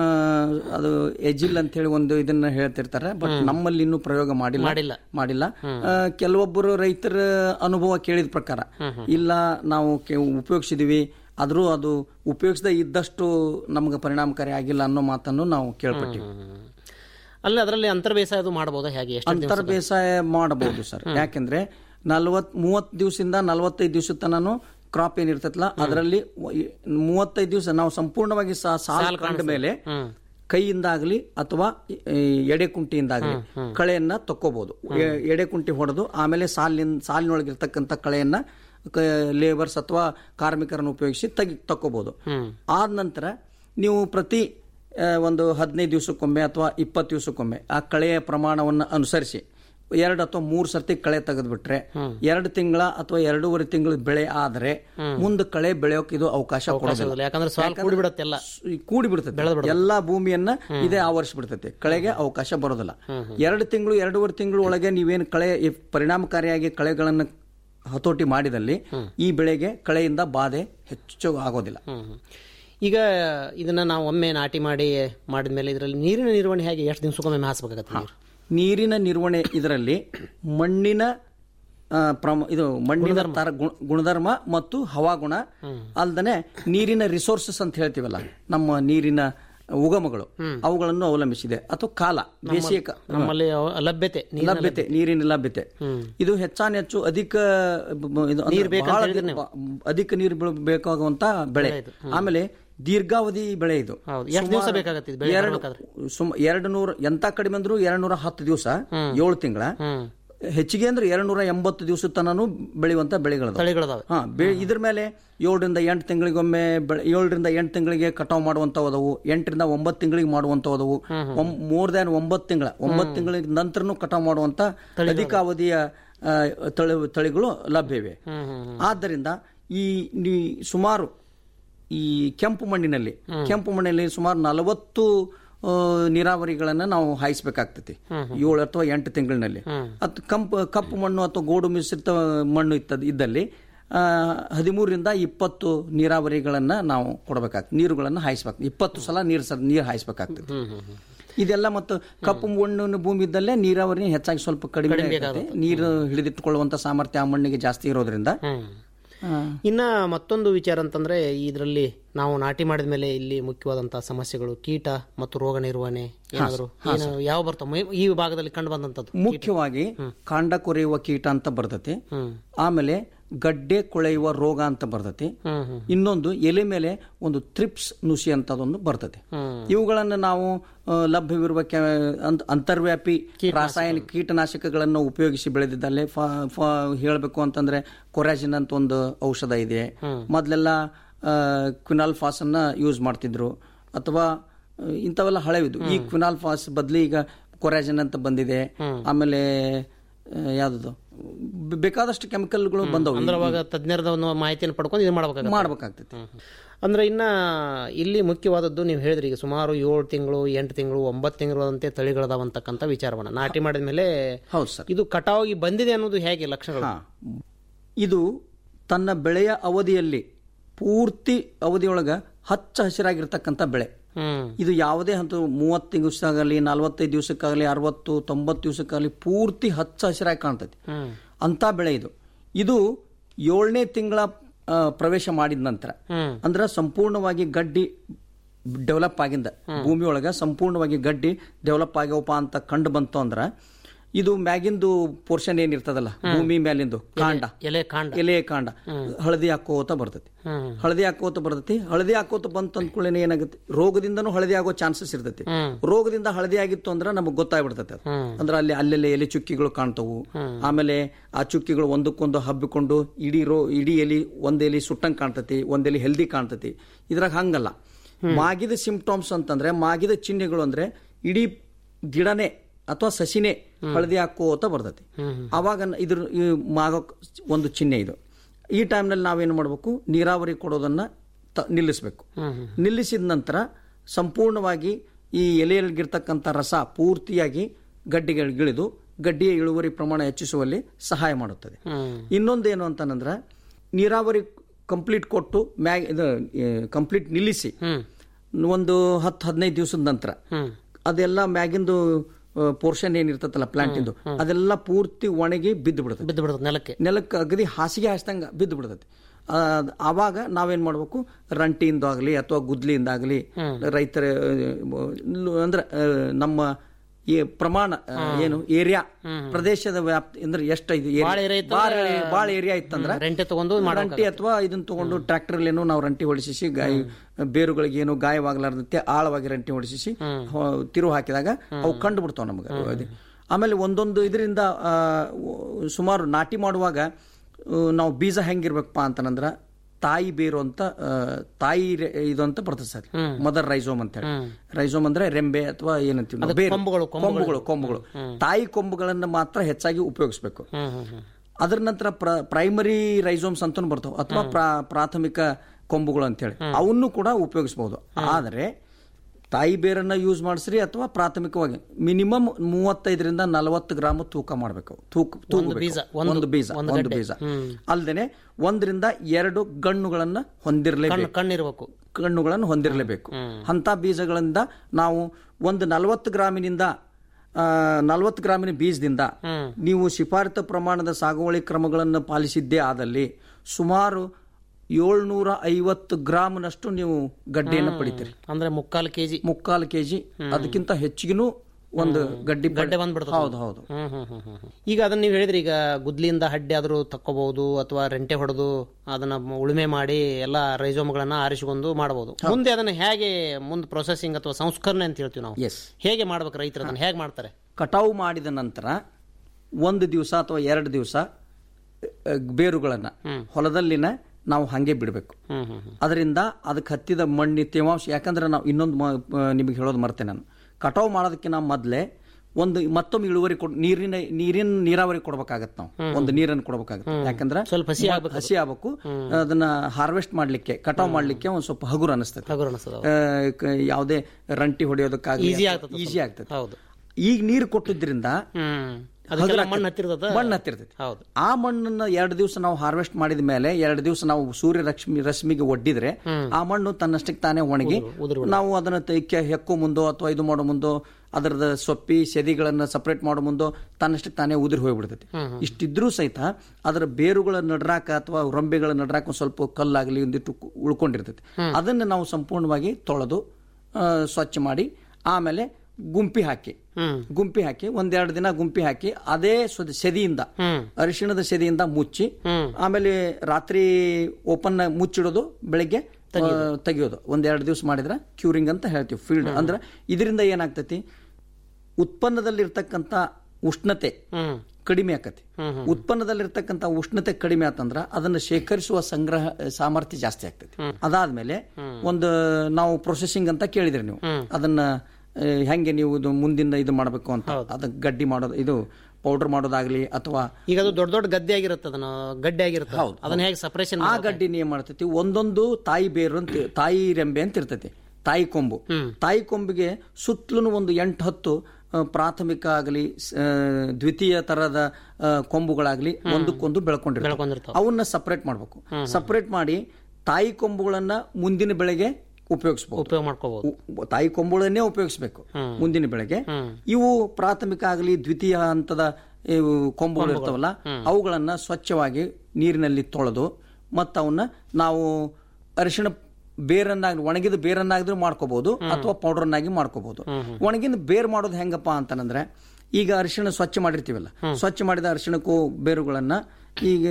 Speaker 14: ಅದು ಎಜಿಲ್ ಅಂತ ಹೇಳಿ ಒಂದು ಇದನ್ನ ಹೇಳ್ತಿರ್ತಾರೆ ಬಟ್ ನಮ್ಮಲ್ಲಿ ಇನ್ನೂ ಪ್ರಯೋಗ ಮಾಡಿಲ್ಲ
Speaker 13: ಮಾಡಿಲ್ಲ.
Speaker 14: ಮಾಡಿಲ್ಲ ಆ, ಕೆಲವೊಬ್ಬರು ರೈತರ ಅನುಭವ ಕೇಳಿದ ಪ್ರಕಾರ ಇಲ್ಲ ನಾವು ಕೆ- ಉಪಯೋಗಿಸಿದೀವಿ ಆದ್ರೂ ಅದು ಉಪಯೋಗಿಸದೇ ಇದ್ದಷ್ಟು ನಮ್ಗೆ ಪರಿಣಾಮಕಾರಿ ಆಗಿಲ್ಲ ಅನ್ನೋ ಮಾತನ್ನು ನಾವು ಕೇಳ್ಪಟ್ಟಿವಿ
Speaker 13: ಅಲ್ಲ ಅದರಲ್ಲಿ ಅಂತರ್ ಬೇಸಾಯ ಅದು ಮಾಡಬಹುದಾ ಹೇಗೆ ಎಷ್ಟು
Speaker 14: ಅಂತರ ಬೇಸಾಯ ಮಾಡಬಹುದು ಸರ್ ಯಾಕೆಂದ್ರೆ ನಲ್ವತ್ ಮೂವತ್ ದಿವಸದಿಂದ ನಲವತ್ತೈದು ದಿವಸ ತನನು ಕ್ರಾಪ್ ಏನಿರ್ತೈತಲ್ಲ ಅದರಲ್ಲಿ ಮೂವತ್ತೈದು ದಿವಸ ನಾವು ಸಂಪೂರ್ಣವಾಗಿ ಸಾ- ಸಾಲ್ ಕಂಡ ಮೇಲೆ ಕೈಯಿಂದಾಗಲಿ ಅಥವಾ ಈ ಎಡೆಕುಂಟಿಯಿಂದಾಗಲಿ ಕಳೆಯನ್ನ ತಕ್ಕೋಬಹುದು ಎ- ಎಡೆಕುಂಟಿ ಹೊಡೆದು ಆಮೇಲೆ ಸಾಲಿನ ಸಾಲಿನೊಳಗಿರ್ತಕ್ಕಂಥ ಕಳೆಯನ್ನ ಲೇಬರ್ಸ್ ಅಥವಾ ಕಾರ್ಮಿಕರನ್ನು ಉಪಯೋಗಿಸಿ ತೆಗಿ ತಕ್ಕೋಬಹುದು ಆದ ನಂತರ ನೀವು ಪ್ರತಿ ಆ, ಒಂದು ಹದಿನೈದು ದಿವಸಕ್ಕೊಮ್ಮೆ ಅಥವಾ ಇಪ್ಪತ್ತು ದಿವಸಕ್ಕೊಮ್ಮೆ ಆ ಕಳೆಯ ಪ್ರಮಾಣವನ್ನು ಅನುಸರಿಸಿ ಎರಡು ಅಥವಾ ಮೂರು ಸರ್ತಿ ಕಳೆ ತೆಗೆದ್ಬಿಟ್ರೆ ಎರಡು ತಿಂಗಳ ಅಥವಾ ಎರಡೂವರೆ ತಿಂಗಳ ಬೆಳೆ ಆದ್ರೆ ಮುಂದೆ ಕಳೆ ಬೆಳೆಯೋಕೆ ಇದು ಅವಕಾಶ ಕೊಡೋದಿಲ್ಲ
Speaker 13: ಇರೋದಿಲ್ಲ. ಯಾಕಂದ್ರೆ ಸಾಲ್ ಕೂಡಿ ಬಿಡತ್ತೆಲ್ಲ
Speaker 14: ಕೂಡಿ ಬಿಡ್ತದೆ ಎಲ್ಲಾ ಭೂಮಿಯನ್ನ ಇದೇ ಆವರಿಸಿ ಬಿಡ್ತೈತೆ ಕಳೆಗೆ ಅವಕಾಶ ಬರೋದಿಲ್ಲ ಎರಡು ತಿಂಗಳು ಎರಡೂವರೆ ತಿಂಗಳು ಒಳಗೆ ನೀವೇನು ಕಳೆ ಈ ಪರಿಣಾಮಕಾರಿಯಾಗಿ ಕಳೆಗಳನ್ನ ಹತೋಟಿ ಮಾಡಿದಲ್ಲಿ ಈ ಬೆಳೆಗೆ ಕಳೆಯಿಂದ ಬಾಧೆ ಹೆಚ್ಚು ಆಗೋದಿಲ್ಲ
Speaker 13: ಈಗ ಇದನ್ನ ನಾವು ಒಮ್ಮೆ ನಾಟಿ ಮಾಡಿ ಮಾಡಿದ್ಮೇಲೆ ಇದರಲ್ಲಿ ನೀರಿನ ನಿರ್ವಹಣೆ ಹೇಗೆ ಎಷ್ಟು ದಿವಸಕ್ಕೊಮ್ಮೆ ಹಾಸ್ಬೇಕಾಗತ್ತೆ ನೀರು
Speaker 14: ನೀರಿನ ನಿರ್ವಹಣೆ ಇದರಲ್ಲಿ ಮಣ್ಣಿನ ಆ, ಪ್ರಮ ಇದು ಮಣ್ಣಿನ ತರ ಗುಣ- ಗುಣಧರ್ಮ ಮತ್ತು ಹವಾಗುಣ ಅಲ್ದನೆ ನೀರಿನ ರಿಸೋರ್ಸಸ್ ಅಂತ ಹೇಳ್ತೀವಲ್ಲ ನಮ್ಮ ನೀರಿನ ಉಗಮಗಳು ಅವುಗಳನ್ನು ಅವಲಂಬಿಸಿದೆ ಅಥವಾ ಕಾಲ ಬೇಸಿಗೆ ಕಾ-
Speaker 13: ನಮ್ಮಲ್ಲಿ ಅವ- ಲಭ್ಯತೆ ನೀರಿನ
Speaker 14: ಲಭ್ಯತೆ ನೀರಿನ ಲಭ್ಯತೆ ಇದು ಹೆಚ್ಚಾನ ಹೆಚ್ಚು ಅಧಿಕ ಬ- ಬ- ಇದು ಅಂದ್ರೆ
Speaker 13: ನೀರ್ ಬೇಕಂತ
Speaker 14: ಬಹಳ
Speaker 13: ಹೇಳಿದ್ರೆ ನೀವು?
Speaker 14: ಬ- ಅಧಿಕ ನೀರು ಬೀಳ- ಬೇಕಾಗುವಂತ ಬೆಳೆ ಆಮೇಲೆ ದೀರ್ಘಾವಧಿ ಬೆಳೆ ಇದು
Speaker 13: ಎಷ್ಟು ದಿವಸ
Speaker 14: ಸುಮಾರು
Speaker 13: ಬೇಕಾಗತ್ತೆ ಇದು ಬೆಳೆ
Speaker 14: ಎರಡು
Speaker 13: ಬರ್ಬೇಕಾದ್ರೆ?
Speaker 14: ಸುಮ್ ಎರಡು ನೂರ ಎಂತ ಕಡಿಮೆ ಅಂದ್ರು ಎರಡು ನೂರ ಹತ್ತು ದಿವಸ ಏಳು ತಿಂಗಳ ಹೆಚ್ಚಿಗೆ ಅಂದ್ರೆ ಎರಡು ನೂರ ಎಂಬತ್ತು ದಿವಸ ತನನು ಬೆಳೆಯುವಂತ ಬೆಳೆಗಳು
Speaker 13: ತಳಿಗಳದಾವೆ
Speaker 14: ಹಾ ಬೆ- ಇದ್ರ ಮೇಲೆ ಏಳರಿಂದ ಎಂಟು ತಿಂಗಳಿಗೊಮ್ಮೆ ಬೆಳೆ ಏಳರಿಂದ ಎಂಟು ತಿಂಗಳಿಗೆ ಕಟಾವ್ ಮಾಡುವಂತವು ಅದಾವು ಎಂಟರಿಂದ ಒಂಬತ್ತು ತಿಂಗಳಿಗೆ ಮಾಡುವಂತವು ಅದಾವು ಮೋರ್ ದ್ಯಾನ್ ಒಂಬತ್ತು ತಿಂಗಳ ಒಂಬತ್ತು ತಿಂಗಳ ನಂತರನು ಕಟಾವ್ ಮಾಡುವಂತ ಅಧಿಕ ಅವಧಿಯ ಆ, ತಳಿ ತಳಿಗಳು ಲಭ್ಯವಿವೆ ಆದ್ದರಿಂದ ಈ ನೀ- ಸುಮಾರು ಈ ಕೆಂಪು ಮಣ್ಣಿನಲ್ಲಿ ಕೆಂಪು ಮಣ್ಣಿನಲ್ಲಿ ಸುಮಾರು ನಲವತ್ತು ಆ, ನೀರಾವರಿಗಳನ್ನ ನಾವು ಹಾಯಿಸ್ಬೇಕಾಗ್ತೈತಿ ಏಳು ಅಥವಾ ಎಂಟು ತಿಂಗಳಿನಲ್ಲಿ ಅದು ಕಂಪು ಕಪ್ಪು ಮಣ್ಣು ಅಥವಾ ಗೋಡು ಮಿಶ್ರಿತ ಮಣ್ಣು ಇತ್ತದ ಇದ್ದಲ್ಲಿ ಆ, ಹದಿಮೂರರಿಂದ ಇಪ್ಪತ್ತು ನೀರಾವರಿಗಳನ್ನ ನಾವು ಕೊಡಬೇಕಾಗ್ತದೆ ನೀರುಗಳನ್ನ ಹಾಯಿಸ್ಬೇಕು ಇಪ್ಪತ್ತು ಸಲ ನೀರು ಸರ್ ನೀರು ಹಾಯಿಸ್ಬೇಕಾಗ್ತದೆ ಇದೆಲ್ಲ ಮತ್ತು ಕಪ್ಪು ಮಣ್ಣಿನ ಭೂಮಿ ಇದ್ದಲ್ಲೇ ನೀರಾವರಿ ಹೆಚ್ಚಾಗಿ ಸ್ವಲ್ಪ ಕಡಿಮೆ ಆಗ್ತದೆ. ನೀರು ಹಿಡಿದಿಟ್ಟುಕೊಳ್ಳುವಂತ ಸಾಮರ್ಥ್ಯ ಆ ಮಣ್ಣಿಗೆ ಜಾಸ್ತಿ ಇರೋದ್ರಿಂದ
Speaker 13: ಇನ್ನ ಮತ್ತೊಂದು ವಿಚಾರ ಅಂತಂದ್ರೆ ಇದರಲ್ಲಿ ನಾವು ನಾಟಿ ಮಾಡಿದ ಮೇಲೆ ಇಲ್ಲಿ ಮುಖ್ಯವಾದಂತಹ ಸಮಸ್ಯೆಗಳು ಕೀಟ ಮತ್ತು ರೋಗ ನಿರ್ವಹಣೆ ಏನಾದ್ರು ಏನು ಯಾವ ಬರ್ತಾವ ಈ ಭಾಗದಲ್ಲಿ ಕಂಡು ಬಂದಂತದ್ದು
Speaker 14: ಮುಖ್ಯವಾಗಿ ಕಾಂಡ ಕೊರೆಯುವ ಕೀಟ ಅಂತ ಬರ್ತತಿ ಆಮೇಲೆ ಗಡ್ಡೆ ಕೊಳೆಯುವ ರೋಗ ಅಂತ ಬರ್ತತಿ ಇನ್ನೊಂದು ಎಲೆ ಮೇಲೆ ಒಂದು ಥ್ರಿಪ್ಸ್ ನುಸಿ ಅಂತದೊಂದು ಬರ್ತದೆ ಇವುಗಳನ್ನು ನಾವು ಆ, ಲಭ್ಯವಿರುವ ಕೆ- ಅಂತ್- ಅಂತರ್ವ್ಯಾಪಿ ರಾಸಾಯನಿಕ ಕೀಟನಾಶಕಗಳನ್ನು ಉಪಯೋಗಿಸಿ ಬೆಳೆದಿದ್ದಲ್ಲಿ ಹೇಳಬೇಕು ಅಂತಂದ್ರೆ ಕೊರಾಜಿನ್ ಅಂತ ಒಂದು ಔಷಧ ಇದೆ ಮೊದಲೆಲ್ಲ ಕ್ವಿನಾಲ್ ಫಾಸ್ ಅನ್ನ ಯೂಸ್ ಮಾಡ್ತಿದ್ರು ಅಥವಾ ಆ, ಇಂಥವೆಲ್ಲ ಹಳೆವಿದು ಈ ಕ್ವಿನಾಲ್ ಫಾಸ್ ಬದಲಿ ಈಗ ಕೊರಾಜಿನ್ ಅಂತ ಬಂದಿದೆ ಆಮೇಲೆ ಆ, ಯಾವ್ದು ಬೆ- ಬೇಕಾದಷ್ಟು ಕೆಮಿಕಲ್ಗಳು ಬಂದವು
Speaker 13: ಅಂದ್ರೆ ಅವಾಗ ತಜ್ಞರದ ಒಂದು ಮಾಹಿತಿಯನ್ನು ಪಡ್ಕೊಂಡು ಇದು ಮಾಡ್ಬೇಕಾಗುತ್ತೆ
Speaker 14: ಮಾಡ್ಬೇಕಾಗ್ತೈತಿ
Speaker 13: ಅಂದ್ರೆ ಇನ್ನ ಇಲ್ಲಿ ಮುಖ್ಯವಾದದ್ದು ನೀವು ಹೇಳಿದ್ರಿ ಈಗ ಸುಮಾರು ಏಳು ತಿಂಗಳು ಎಂಟು ತಿಂಗಳು ಒಂಬತ್ತು ತಿಂಗಳಂತೆ ತಳಿಗಳದಾವಂತಕ್ಕಂಥ ವಿಚಾರವನ್ನ ನಾಟಿ ಮಾಡಿದ ಮೇಲೆ
Speaker 14: ಹೌದು ಸರ್
Speaker 13: ಇದು ಕಟಾವಾಗಿ ಬಂದಿದೆ ಅನ್ನೋದು ಹೇಗೆ ಲಕ್ಷಣಗಳು
Speaker 14: ಇದು ತನ್ನ ಬೆಳೆಯ ಅವಧಿಯಲ್ಲಿ ಪೂರ್ತಿ ಅವಧಿಯೊಳಗ ಹಚ್ಚ ಹಸಿರಾಗಿರ್ತಕ್ಕಂಥ ಬೆಳೆ ಇದು ಯಾವುದೇ ಹಂತ ಮೂವತ್ತು ದಿವಸಕ್ಕಾಗಲಿ ನಲವತ್ತೈದು ದಿವಸಕ್ಕಾಗಲಿ ಅರವತ್ತು ತೊಂಬತ್ತು ದಿವಸಕ್ಕಾಗಲಿ ಪೂರ್ತಿ ಹಚ್ಚ ಹಸಿರಾಗಿ ಕಾಣ್ತೈತಿ ಅಂತ ಬೆಳೆ ಇದು ಇದು ಏಳನೇ ತಿಂಗಳ ಆ, ಪ್ರವೇಶ ಮಾಡಿದ ನಂತರ ಅಂದ್ರೆ ಸಂಪೂರ್ಣವಾಗಿ ಗಡ್ಡಿ ಡೆವಲಪ್ ಆಗಿಂದ ಭೂಮಿಯೊಳಗ ಸಂಪೂರ್ಣವಾಗಿ ಗಡ್ಡಿ ಡೆವಲಪ್ ಆಗ್ಯವಪ್ಪ ಅಂತ ಕಂಡು ಬಂತು ಅಂದ್ರ ಇದು ಮ್ಯಾಗಿಂದು ಪೋರ್ಷನ್ ಏನಿರ್ತದಲ್ಲ ಭೂಮಿ ಮ್ಯಾಲಿಂದು ಕಾಂಡ
Speaker 13: ಎಲೆ ಕಾಂಡ
Speaker 14: ಎಲೆ ಕಾಂಡ ಹಳದಿ ಹಾಕೋತ ಬರ್ತೈತಿ ಹಳದಿ ಹಾಕೋತ ಬರ್ತೈತಿ ಹಳದಿ ಹಾಕೋತ ಬಂತು ಅಂದ್ಕೊಳ್ಳೇನೆ ಏನಾಗುತ್ತೆ ರೋಗದಿಂದನೂ ಹಳದಿ ಆಗೋ ಚಾನ್ಸಸ್ ಇರ್ತೈತಿ ರೋಗದಿಂದ ಹಳದಿ ಆಗಿತ್ತು ಅಂದ್ರೆ ನಮಗೆ ಗೊತ್ತಾಗ್ಬಿಡ್ತೈತೆ ಅದು ಅಂದ್ರೆ ಅಲ್ಲಿ ಅಲ್ಲೆಲ್ಲ ಎಲೆ ಚುಕ್ಕಿಗಳು ಕಾಣ್ತವು ಆಮೇಲೆ ಆ ಚುಕ್ಕಿಗಳು ಒಂದಕ್ಕೊಂದು ಹಬ್ಬಿಕೊಂಡು ಇಡೀ ರೋ ಇಡೀ ಎಲಿ ಒಂದ್ ಎಲಿ ಸುಟ್ಟಂಗ್ ಕಾಣ್ತತಿ ಒಂದ್ ಎಲಿ ಹೆಲ್ದಿ ಕಾಣ್ತತಿ ಇದ್ರಾಗ ಹಂಗಲ್ಲ ಮಾಗಿದ ಸಿಂಪ್ಟಮ್ಸ್ ಅಂತಂದ್ರೆ ಮಾಗಿದ ಚಿಹ್ನೆಗಳು ಅಂದ್ರೆ ಇಡೀ ಗಿಡನೇ ಅಥವಾ ಸಸಿನೇ ಹಳದಿ ಹಾಕೋತ ಬರ್ತೈತಿ ಅವಾಗ ನ- ಇದ್ರ ಈ ಮಾಗೋಕ್ ಒಂದು ಚಿಹ್ನೆ ಇದು ಈ ಟೈಮ್ನಲ್ಲಿ ನಾವೇನು ಮಾಡಬೇಕು ನೀರಾವರಿ ಕೊಡೋದನ್ನ ತ- ನಿಲ್ಲಿಸಬೇಕು ನಿಲ್ಲಿಸಿದ ನಂತರ ಸಂಪೂರ್ಣವಾಗಿ ಈ ಎಲೆಯಲ್ಲಿರ್ತಕ್ಕಂಥ ರಸ ಪೂರ್ತಿಯಾಗಿ ಗಡ್ಡೆಗಳಿಗಿಳಿದು ಗಡ್ಡೆಯ ಇಳುವರಿ ಪ್ರಮಾಣ ಹೆಚ್ಚಿಸುವಲ್ಲಿ ಸಹಾಯ ಮಾಡುತ್ತದೆ ಇನ್ನೊಂದೇನು ಅಂತಂದ್ರೆ ನೀರಾವರಿ ಕಂಪ್ಲೀಟ್ ಕೊಟ್ಟು ಮ್ಯಾಗ್ ಇದು ಕಂಪ್ಲೀಟ್ ನಿಲ್ಲಿಸಿ ಒಂದು ಹತ್ತು ಹದಿನೈದು ದಿವಸದ ನಂತರ ಅದೆಲ್ಲ ಮ್ಯಾಗಿಂದು ಪೋರ್ಷನ್ ಏನಿರ್ತತಲ್ಲ ಪ್ಲಾಂಟ್ ಇಂದು ಅದೆಲ್ಲ ಪೂರ್ತಿ ಒಣಗಿ ಬಿದ್ದು ಬಿಡುತ್ತೆ
Speaker 13: ಬಿದ್ದು ಬಿಡುತ್ತೆ ನೆಲಕ್ಕೆ
Speaker 14: ನೆಲಕ್ಕೆ ಅಗದಿ ಹಾಸಿಗೆ ಹಾಸ್ದಂಗ ಬಿದ್ದು ಬಿಡ್ತೈತಿ ಆ, ಆವಾಗ ನಾವೇನ್ ಮಾಡ್ಬೇಕು ರಂಟಿಯಿಂದ ಆಗಲಿ ಅಥವಾ ಗುದ್ಲಿಯಿಂದಾಗಲಿ ರೈತರ ಆ, ಅಂದ್ರೆ ಆ, ನಮ್ಮ ಈ ಪ್ರಮಾಣ ಆ, ಏನು ಏರಿಯಾ ಪ್ರದೇಶದ ವ್ಯಾಪ್ತಿ ಅಂದ್ರೆ ಎಷ್ಟೈದು
Speaker 13: ಬಾಳ area ಇತ್ತಂದ್ರೆ
Speaker 14: ಬಾಳ ಏರಿಯಾ ಇತ್ತಂದ್ರ
Speaker 13: ರಂಟೆ ತಗೊಂಡು
Speaker 14: ರಂಟಿ ಅಥವಾ ಇದನ್ನ ತಗೊಂಡು ಟ್ರಾಕ್ಟರ್ ಏನೋ ನಾವು ರಂಟಿ ಹೊಡಿಸಿ ಗಾಯ ಬೇರುಗಳಿಗೆ ಏನು ಗಾಯವಾಗಲಾರ್ದಂತೆ ಆಳವಾಗಿ ರಂಟಿ ಹೊಡಿಸಿ ತಿರು ಹಾಕಿದಾಗ ಅವು ಕಂಡು ಬಿಡ್ತಾವ ನಮಗೆ ಅದು. ಆಮೇಲೆ ಒಂದೊಂದು ಇದರಿಂದ ಆ, ಸುಮಾರು ನಾಟಿ ಮಾಡುವಾಗ ಆ, ನಾವು ಬೀಜ ಹೆಂಗಿರ್ಬೇಕಪ್ಪ ಅಂತಂದ್ರ ತಾಯಿ ಬೇರು ಅಂತ ಆ, ತಾಯಿ ರೆ- ಇದು ಅಂತ ಬರ್ತದೆ ಸರ್ ಮದರ್ ರೈಸೋಮ್ ಅಂತ ಹೇಳಿ ರೈಸೋಮ್ ಅಂದ್ರೆ ರೆಂಬೆ ಅಥವಾ ಏನಂತೀವಿ ನಾವು, ಬೇರು.
Speaker 13: ಕೊಂಬುಗಳು, ಕೊಂಬುಗಳು.
Speaker 14: ಕೊಂಬುಗಳು ಕೊಂಬುಗಳು ತಾಯಿ ಕೊಂಬುಗಳನ್ನ ಮಾತ್ರ ಹೆಚ್ಚಾಗಿ ಉಪಯೋಗಿಸ್ಬೇಕು ಅದರ ನಂತರ ಪ್ರೈಮರಿ ರೈಸೋಮ್ಸ್ ಅಂತ ಬರ್ತಾವ ಅಥವಾ ಪ್ರಾ- ಪ್ರಾಥಮಿಕ ಕೊಂಬುಗಳು ಅಂತೇಳಿ ಅವನ್ನು ಕೂಡ ಉಪಯೋಗಿಸಬಹುದು ಆದರೆ ತಾಯಿ ಬೇರನ್ನ ಯೂಸ್ ಮಾಡಿಸ್ರಿ ಅಥವಾ ಪ್ರಾಥಮಿಕವಾಗಿ ಮಿನಿಮಮ್ ಮೂವತ್ತೈದರಿಂದ ನಲವತ್ತು ಗ್ರಾಮ್ ತೂಕ ಮಾಡಬೇಕು ತೂಕ ತೂಗಬೇಕು.
Speaker 13: ಬೀಜ, ಒಂದು-
Speaker 14: ಒಂದು ಬೀಜ
Speaker 13: ಒಂದು
Speaker 14: ಒಂದು
Speaker 13: ಗಡ್ಡೆ.
Speaker 14: ಬೀಜ ಅಲ್ಲದೆ ಒಂದರಿಂದ ಎರಡು ಗಣ್ಣುಗಳನ್ನ ಹೊಂದಿರಲೇಬೇಕು
Speaker 13: ಕಣ್ಣಿರ್ಬೇಕು
Speaker 14: ಕಣ್ಣುಗಳನ್ನು ಹೊಂದಿರಲೇಬೇಕು ಅಂತ ಬೀಜಗಳಿಂದ ನಾವು ಒಂದು ನಲವತ್ತು ಗ್ರಾಮಿನಿಂದ ನಲವತ್ತು ಗ್ರಾಮಿನ ಬೀಜದಿಂದ ನೀವು ಶಿಫಾರತ ಪ್ರಮಾಣದ ಸಾಗುವಳಿ ಕ್ರಮಗಳನ್ನು ಪಾಲಿಸಿದ್ದೇ ಆದಲ್ಲಿ ಸುಮಾರು ಏಳ್ನೂರ ಐವತ್ತು ಗ್ರಾಮ್ನಷ್ಟು ನೀವು ಗಡ್ಡೆಯನ್ನು ಪಡಿತೀರಿ
Speaker 13: ಅಂದ್ರೆ ಮುಕ್ಕಾಲು ಕೆಜಿ
Speaker 14: ಮುಕ್ಕಾಲು ಕೆಜಿ ಅದಕ್ಕಿಂತ ಹೆಚ್ಚಿಗೆನೂ ಒಂದು ಗಡ್ಡಿ ಪಡ್-
Speaker 13: ಗಡ್ಡೆ ಬಂದ್ಬಿಡ್ತದೆ
Speaker 14: ಹೌದು ಹೌದು
Speaker 13: ಹ್ಮ್ ಹ್ಮ್ ಹ್ಮ್ ಹ್ಮ್ ಹ್ಮ್. ಈಗ ಅದನ್ನ ನೀವು ಹೇಳಿದ್ರಿ ಈಗ ಗುದ್ಲಿಯಿಂದ ಹಡ್ಡೆ ಆದ್ರೂ ತಕ್ಕೋಬಹುದು ಅಥವಾ ರೆಂಟೆ ಹೊಡೆದು ಅದನ್ನ ಮ- ಉಳುಮೆ ಮಾಡಿ ಎಲ್ಲ ರೈಸೋಮ್ಗಳನ್ನ ಆರಿಸಿಕೊಂಡು ಮಾಡಬಹುದು ಮುಂದೆ ಅದನ್ನ ಹೇಗೆ ಮುಂದೆ ಪ್ರೊಸೆಸಿಂಗ್ ಅಥವಾ ಸಂಸ್ಕರಣೆ ಅಂತ ಹೇಳ್ತೀವಿ ನಾವು
Speaker 14: ಎಸ್
Speaker 13: ಹೇಗೆ ಮಾಡ್ಬೇಕು ರೈತರು ಅದನ್ನ ಹೇಗೆ ಮಾಡ್ತಾರೆ
Speaker 14: ಕಟಾವು ಮಾಡಿದ ನಂತರ ಒಂದು ದಿವಸ ಅಥವಾ ಎರಡು ದಿವಸ ಬೇರುಗಳನ್ನು ಹೊಲದಲ್ಲಿನ ನಾವು ಹಾಗೆ ಬಿಡಬೇಕು
Speaker 13: ಹ್ಮ್ ಹ್ಮ್
Speaker 14: ಅದರಿಂದ ಅದಕ್ಕೆ ಹತ್ತಿದ ಮಣ್ಣಿ ತೇವಾಂಶ ಯಾಕಂದ್ರೆ ನಾವು ಇನ್ನೊಂದು ಮ- ಆ, ನಿಮಗೆ ಹೇಳೋದು ಮರ್ತೆ ನಾನು ಕಟಾವು ಮಾಡೋದಕ್ಕಿಂತ ಮೊದಲೇ ಒಂದು ಮತ್ತೊಮ್ಮೆ ಇಳುವರಿ ಕೊಡ್ ನೀರಿನ ನೀರಿನ ನೀರಾವರಿ ಕೊಡ್ಬೇಕಾಗತ್ತೆ ನಾವು ಒಂದು ನೀರನ್ನು ಕೊಡ್ಬೇಕಾಗತ್ತೆ ಯಾಕಂದ್ರೆ
Speaker 13: ಸ್ವಲ್ಪ ಹಸಿ
Speaker 14: ಮ-
Speaker 13: ಆಗ್ಬೇಕು
Speaker 14: ಹಸಿ ಆಗ್ಬೇಕು ಅದನ್ನ ಹಾರ್ವೆಸ್ಟ್ ಮಾಡ್ಲಿಕ್ಕೆ ಕಟಾವು ಮಾಡ್ಲಿಕ್ಕೆ ಒಂದ್ ಸ್ವಲ್ಪ ಹಗುರ ಅನಿಸ್ತದೆ
Speaker 13: ಹಗುರ ಅನಿಸ್ತದೆ,
Speaker 14: ಆ, ಕ- ಯಾವುದೇ ರಂಟಿ ಹೊಡೆಯೋದಕ್ಕಾಗಲಿ
Speaker 13: Easy ಆಗ್ತದೆ
Speaker 14: ಈಸಿ ಆಗ್ತದೆ
Speaker 13: ಹೌದು
Speaker 14: ಈಗ ನೀರು ಕೊಟ್ಟಿದ್ರಿಂದ
Speaker 13: ಹ್ಮ್ ಅದಕ್ಕೆಲ್ಲ
Speaker 14: ಹಗುರ
Speaker 13: ಮಣ್ಣು
Speaker 14: ಆಗ್ತದೆ.
Speaker 13: ಹತ್ತಿರ್ತದ
Speaker 14: ಮಣ್ಣು ಹತ್ತಿರ್ತೈತಿ
Speaker 13: ಹೌದು
Speaker 14: ಆ ಮಣ್ಣನ್ನ ಎರಡು ದಿವಸ ನಾವು ಹಾರ್ವೆಸ್ಟ್ ಮಾಡಿದ ಮೇಲೆ ಎರಡು ದಿವಸ ನಾವು ಸೂರ್ಯ ರಶ್ಮಿ ರಶ್ಮಿಗೆ ಒಡ್ಡಿದ್ರೆ ಆ ಮಣ್ಣು ತನ್ನಷ್ಟಕ್ಕೆ ತಾನೇ ಒಣಗಿ ನಾವು ಅದನ್ನ ತೈಕೆ ಹೆಕ್ಕೋ ಮುಂದೋ ಅಥವಾ ಇದು ಮಾಡೋ ಮುಂದೋ ಅದರದ ಸೊಪ್ಪಿ ಸೆದಿಗಳನ್ನ ಸಪರೇಟ್ ಮಾಡೋ ಮುಂದೋ ತನ್ನಷ್ಟಕ್ಕೆ ತಾನೇ ಉದುರಿ ಹೋಗ್ಬಿಡ್ತೈತಿ ಇಷ್ಟಿದ್ರೂ ಸಹಿತ ಅದರ ಬೇರುಗಳ ನಡ್ರಾಕ ಅಥವಾ ರೊಂಬೆಗಳ ನಡ್ರಾಕ ಒಂದ್ ಸ್ವಲ್ಪ ಕಲ್ಲಾಗಲಿ ಒಂದಿಟ್ಟು ಕು- ಉಳ್ಕೊಂಡಿರ್ತೈತಿ ಅದನ್ನ ನಾವು ಸಂಪೂರ್ಣವಾಗಿ ತೊಳೆದು ಆ, ಸ್ವಚ್ಛ ಮಾಡಿ ಆಮೇಲೆ ಗುಂಪಿ ಹಾಕಿ ಗುಂಪಿ ಹಾಕಿ ಒಂದೆರಡು ದಿನ ಗುಂಪಿ ಹಾಕಿ ಅದೇ ಸೊದ- ಸೆದಿಯಿಂದ ಅರಿಶಿಣದ ಸೆದಿಯಿಂದ ಮುಚ್ಚಿ ಆಮೇಲೆ ರಾತ್ರಿ ಓಪನ್ ಮುಚ್ಚಿಡೋದು ಬೆಳಿಗ್ಗೆ ಆ, ತೆಗಿಯೋದು ಒಂದೆರಡು ದಿವಸ ಮಾಡಿದ್ರೆ ಕ್ಯೂರಿಂಗ್ ಅಂತ ಹೇಳ್ತೀವಿ ಫೀಲ್ಡ್ ಅಂದ್ರೆ ಇದರಿಂದ ಏನಾಗ್ತೈತಿ ಉತ್ಪನ್ನದಲ್ಲಿರ್ತಕ್ಕಂಥ ಉಷ್ಣತೆ ಕಡಿಮೆ ಆಕತಿ ಉತ್ಪನ್ನದಲ್ಲಿರ್ತಕ್ಕಂಥ ಉಷ್ಣತೆ ಕಡಿಮೆ ಆತಂದ್ರ ಅದನ್ನ ಶೇಖರಿಸುವ ಸಂಗ್ರಹ ಸಾಮರ್ಥ್ಯ ಜಾಸ್ತಿ ಆಗ್ತೈತಿ ಅದಾದ್ಮೇಲೆ ಒಂದು ನಾವು ಪ್ರೊಸೆಸಿಂಗ್ ಅಂತ ಕೇಳಿದ್ರಿ ನೀವು ಅದನ್ನ ಆ, ಹೆಂಗೆ ನೀವು ಇದು ಮುಂದಿನ ಇದು ಮಾಡಬೇಕು ಅಂತ ಅದನ್ನ ಗಡ್ಡಿ ಮಾಡೋದು ಇದು ಪೌಡರ್ ಮಾಡೋದಾಗ್ಲಿ ಅಥವಾ
Speaker 13: ಈಗ ಅದು ದೊಡ್ಡ ದೊಡ್ಡ ಗದ್ದೆ ಆಗಿರುತ್ತೆ ಅದನ್ನ ಗಡ್ಡೆ ಆಗಿರುತ್ತೆ ಅದನ್ನ ಹೇಗೆ ಸಪರೇಷನ್
Speaker 14: ಆ ಗಡ್ಡಿನ ಏನ್ ಮಾಡ್ತೈತಿ ಒಂದೊಂದು ತಾಯಿ ಬೇರು ಅಂತ ತಾಯಿ ರೆಂಬೆ ಅಂತ ಇರ್ತೈತಿ ತಾಯಿ ಕೊಂಬು ತಾಯಿ ಕೊಂಬಿಗೆ ಸುತ್ತಲೂ ಒಂದು ಎಂಟು ಹತ್ತು ಆ, ಪ್ರಾಥಮಿಕ ಆಗಲಿ ದ್ವಿತೀಯ ತರದ ಆ, ಕೊಂಬುಗಳಾಗ್ಲಿ ಒಂದಕ್ಕೊಂದು ಬೆಳ್ಕೊಂಡಿರ್ತಾವೆ ಅವನ್ನ ಸಪರೇಟ್ ಮಾಡ್ಬೇಕು ಸಪರೇಟ್ ಮಾಡಿ ತಾಯಿ ಕೊಂಬುಗಳನ್ನ ಮುಂದಿನ ಬೆಳೆಗೆ ಉಪಯೋಗಿಸಬಹುದು
Speaker 13: ಉಪಯೋಗ ಮಾಡ್ಕೋಬಹುದು
Speaker 14: ತಾಯಿ ಕೊಂಬುಗಳನ್ನೇ ಉಪಯೋಗಿಸಬೇಕು ಮುಂದಿನ ಬೆಳೆಗೆ ಇವು ಪ್ರಾಥಮಿಕ ಆಗಲಿ ದ್ವಿತೀಯ ಹಂತದ ಇವು ಕೊಂಬುಗಳು ಇರ್ತಾವಲ್ಲ ಅವುಗಳನ್ನ ಸ್ವಚ್ಛವಾಗಿ ನೀರಿನಲ್ಲಿ ತೊಳೆದು ಮತ್ತು ಅವನ್ನ ನಾವು ಅರಿಶಿಣ ಬೇರನ್ನಾಗಿ ಒಣಗಿದ ಬೇರನ್ನಾಗಿದ್ರು ಮಾಡ್ಕೋಬಹುದು ಅಥವಾ ಪೌಡರ್ನಾಗಿ ಮಾಡ್ಕೋಬಹುದು ಒಣಗಿದ ಬೇರ್ ಮಾಡೋದು ಹೆಂಗಪ್ಪ ಅಂತಂದ್ರೆ ಈಗ ಅರಿಶಿಣ ಸ್ವಚ್ಛ ಮಾಡಿರ್ತೀವಲ್ಲ ಸ್ವಚ್ಛ ಮಾಡಿದ ಅರಿಶಿಣಕ್ಕೂ ಬೇರುಗಳನ್ನ ಈಗ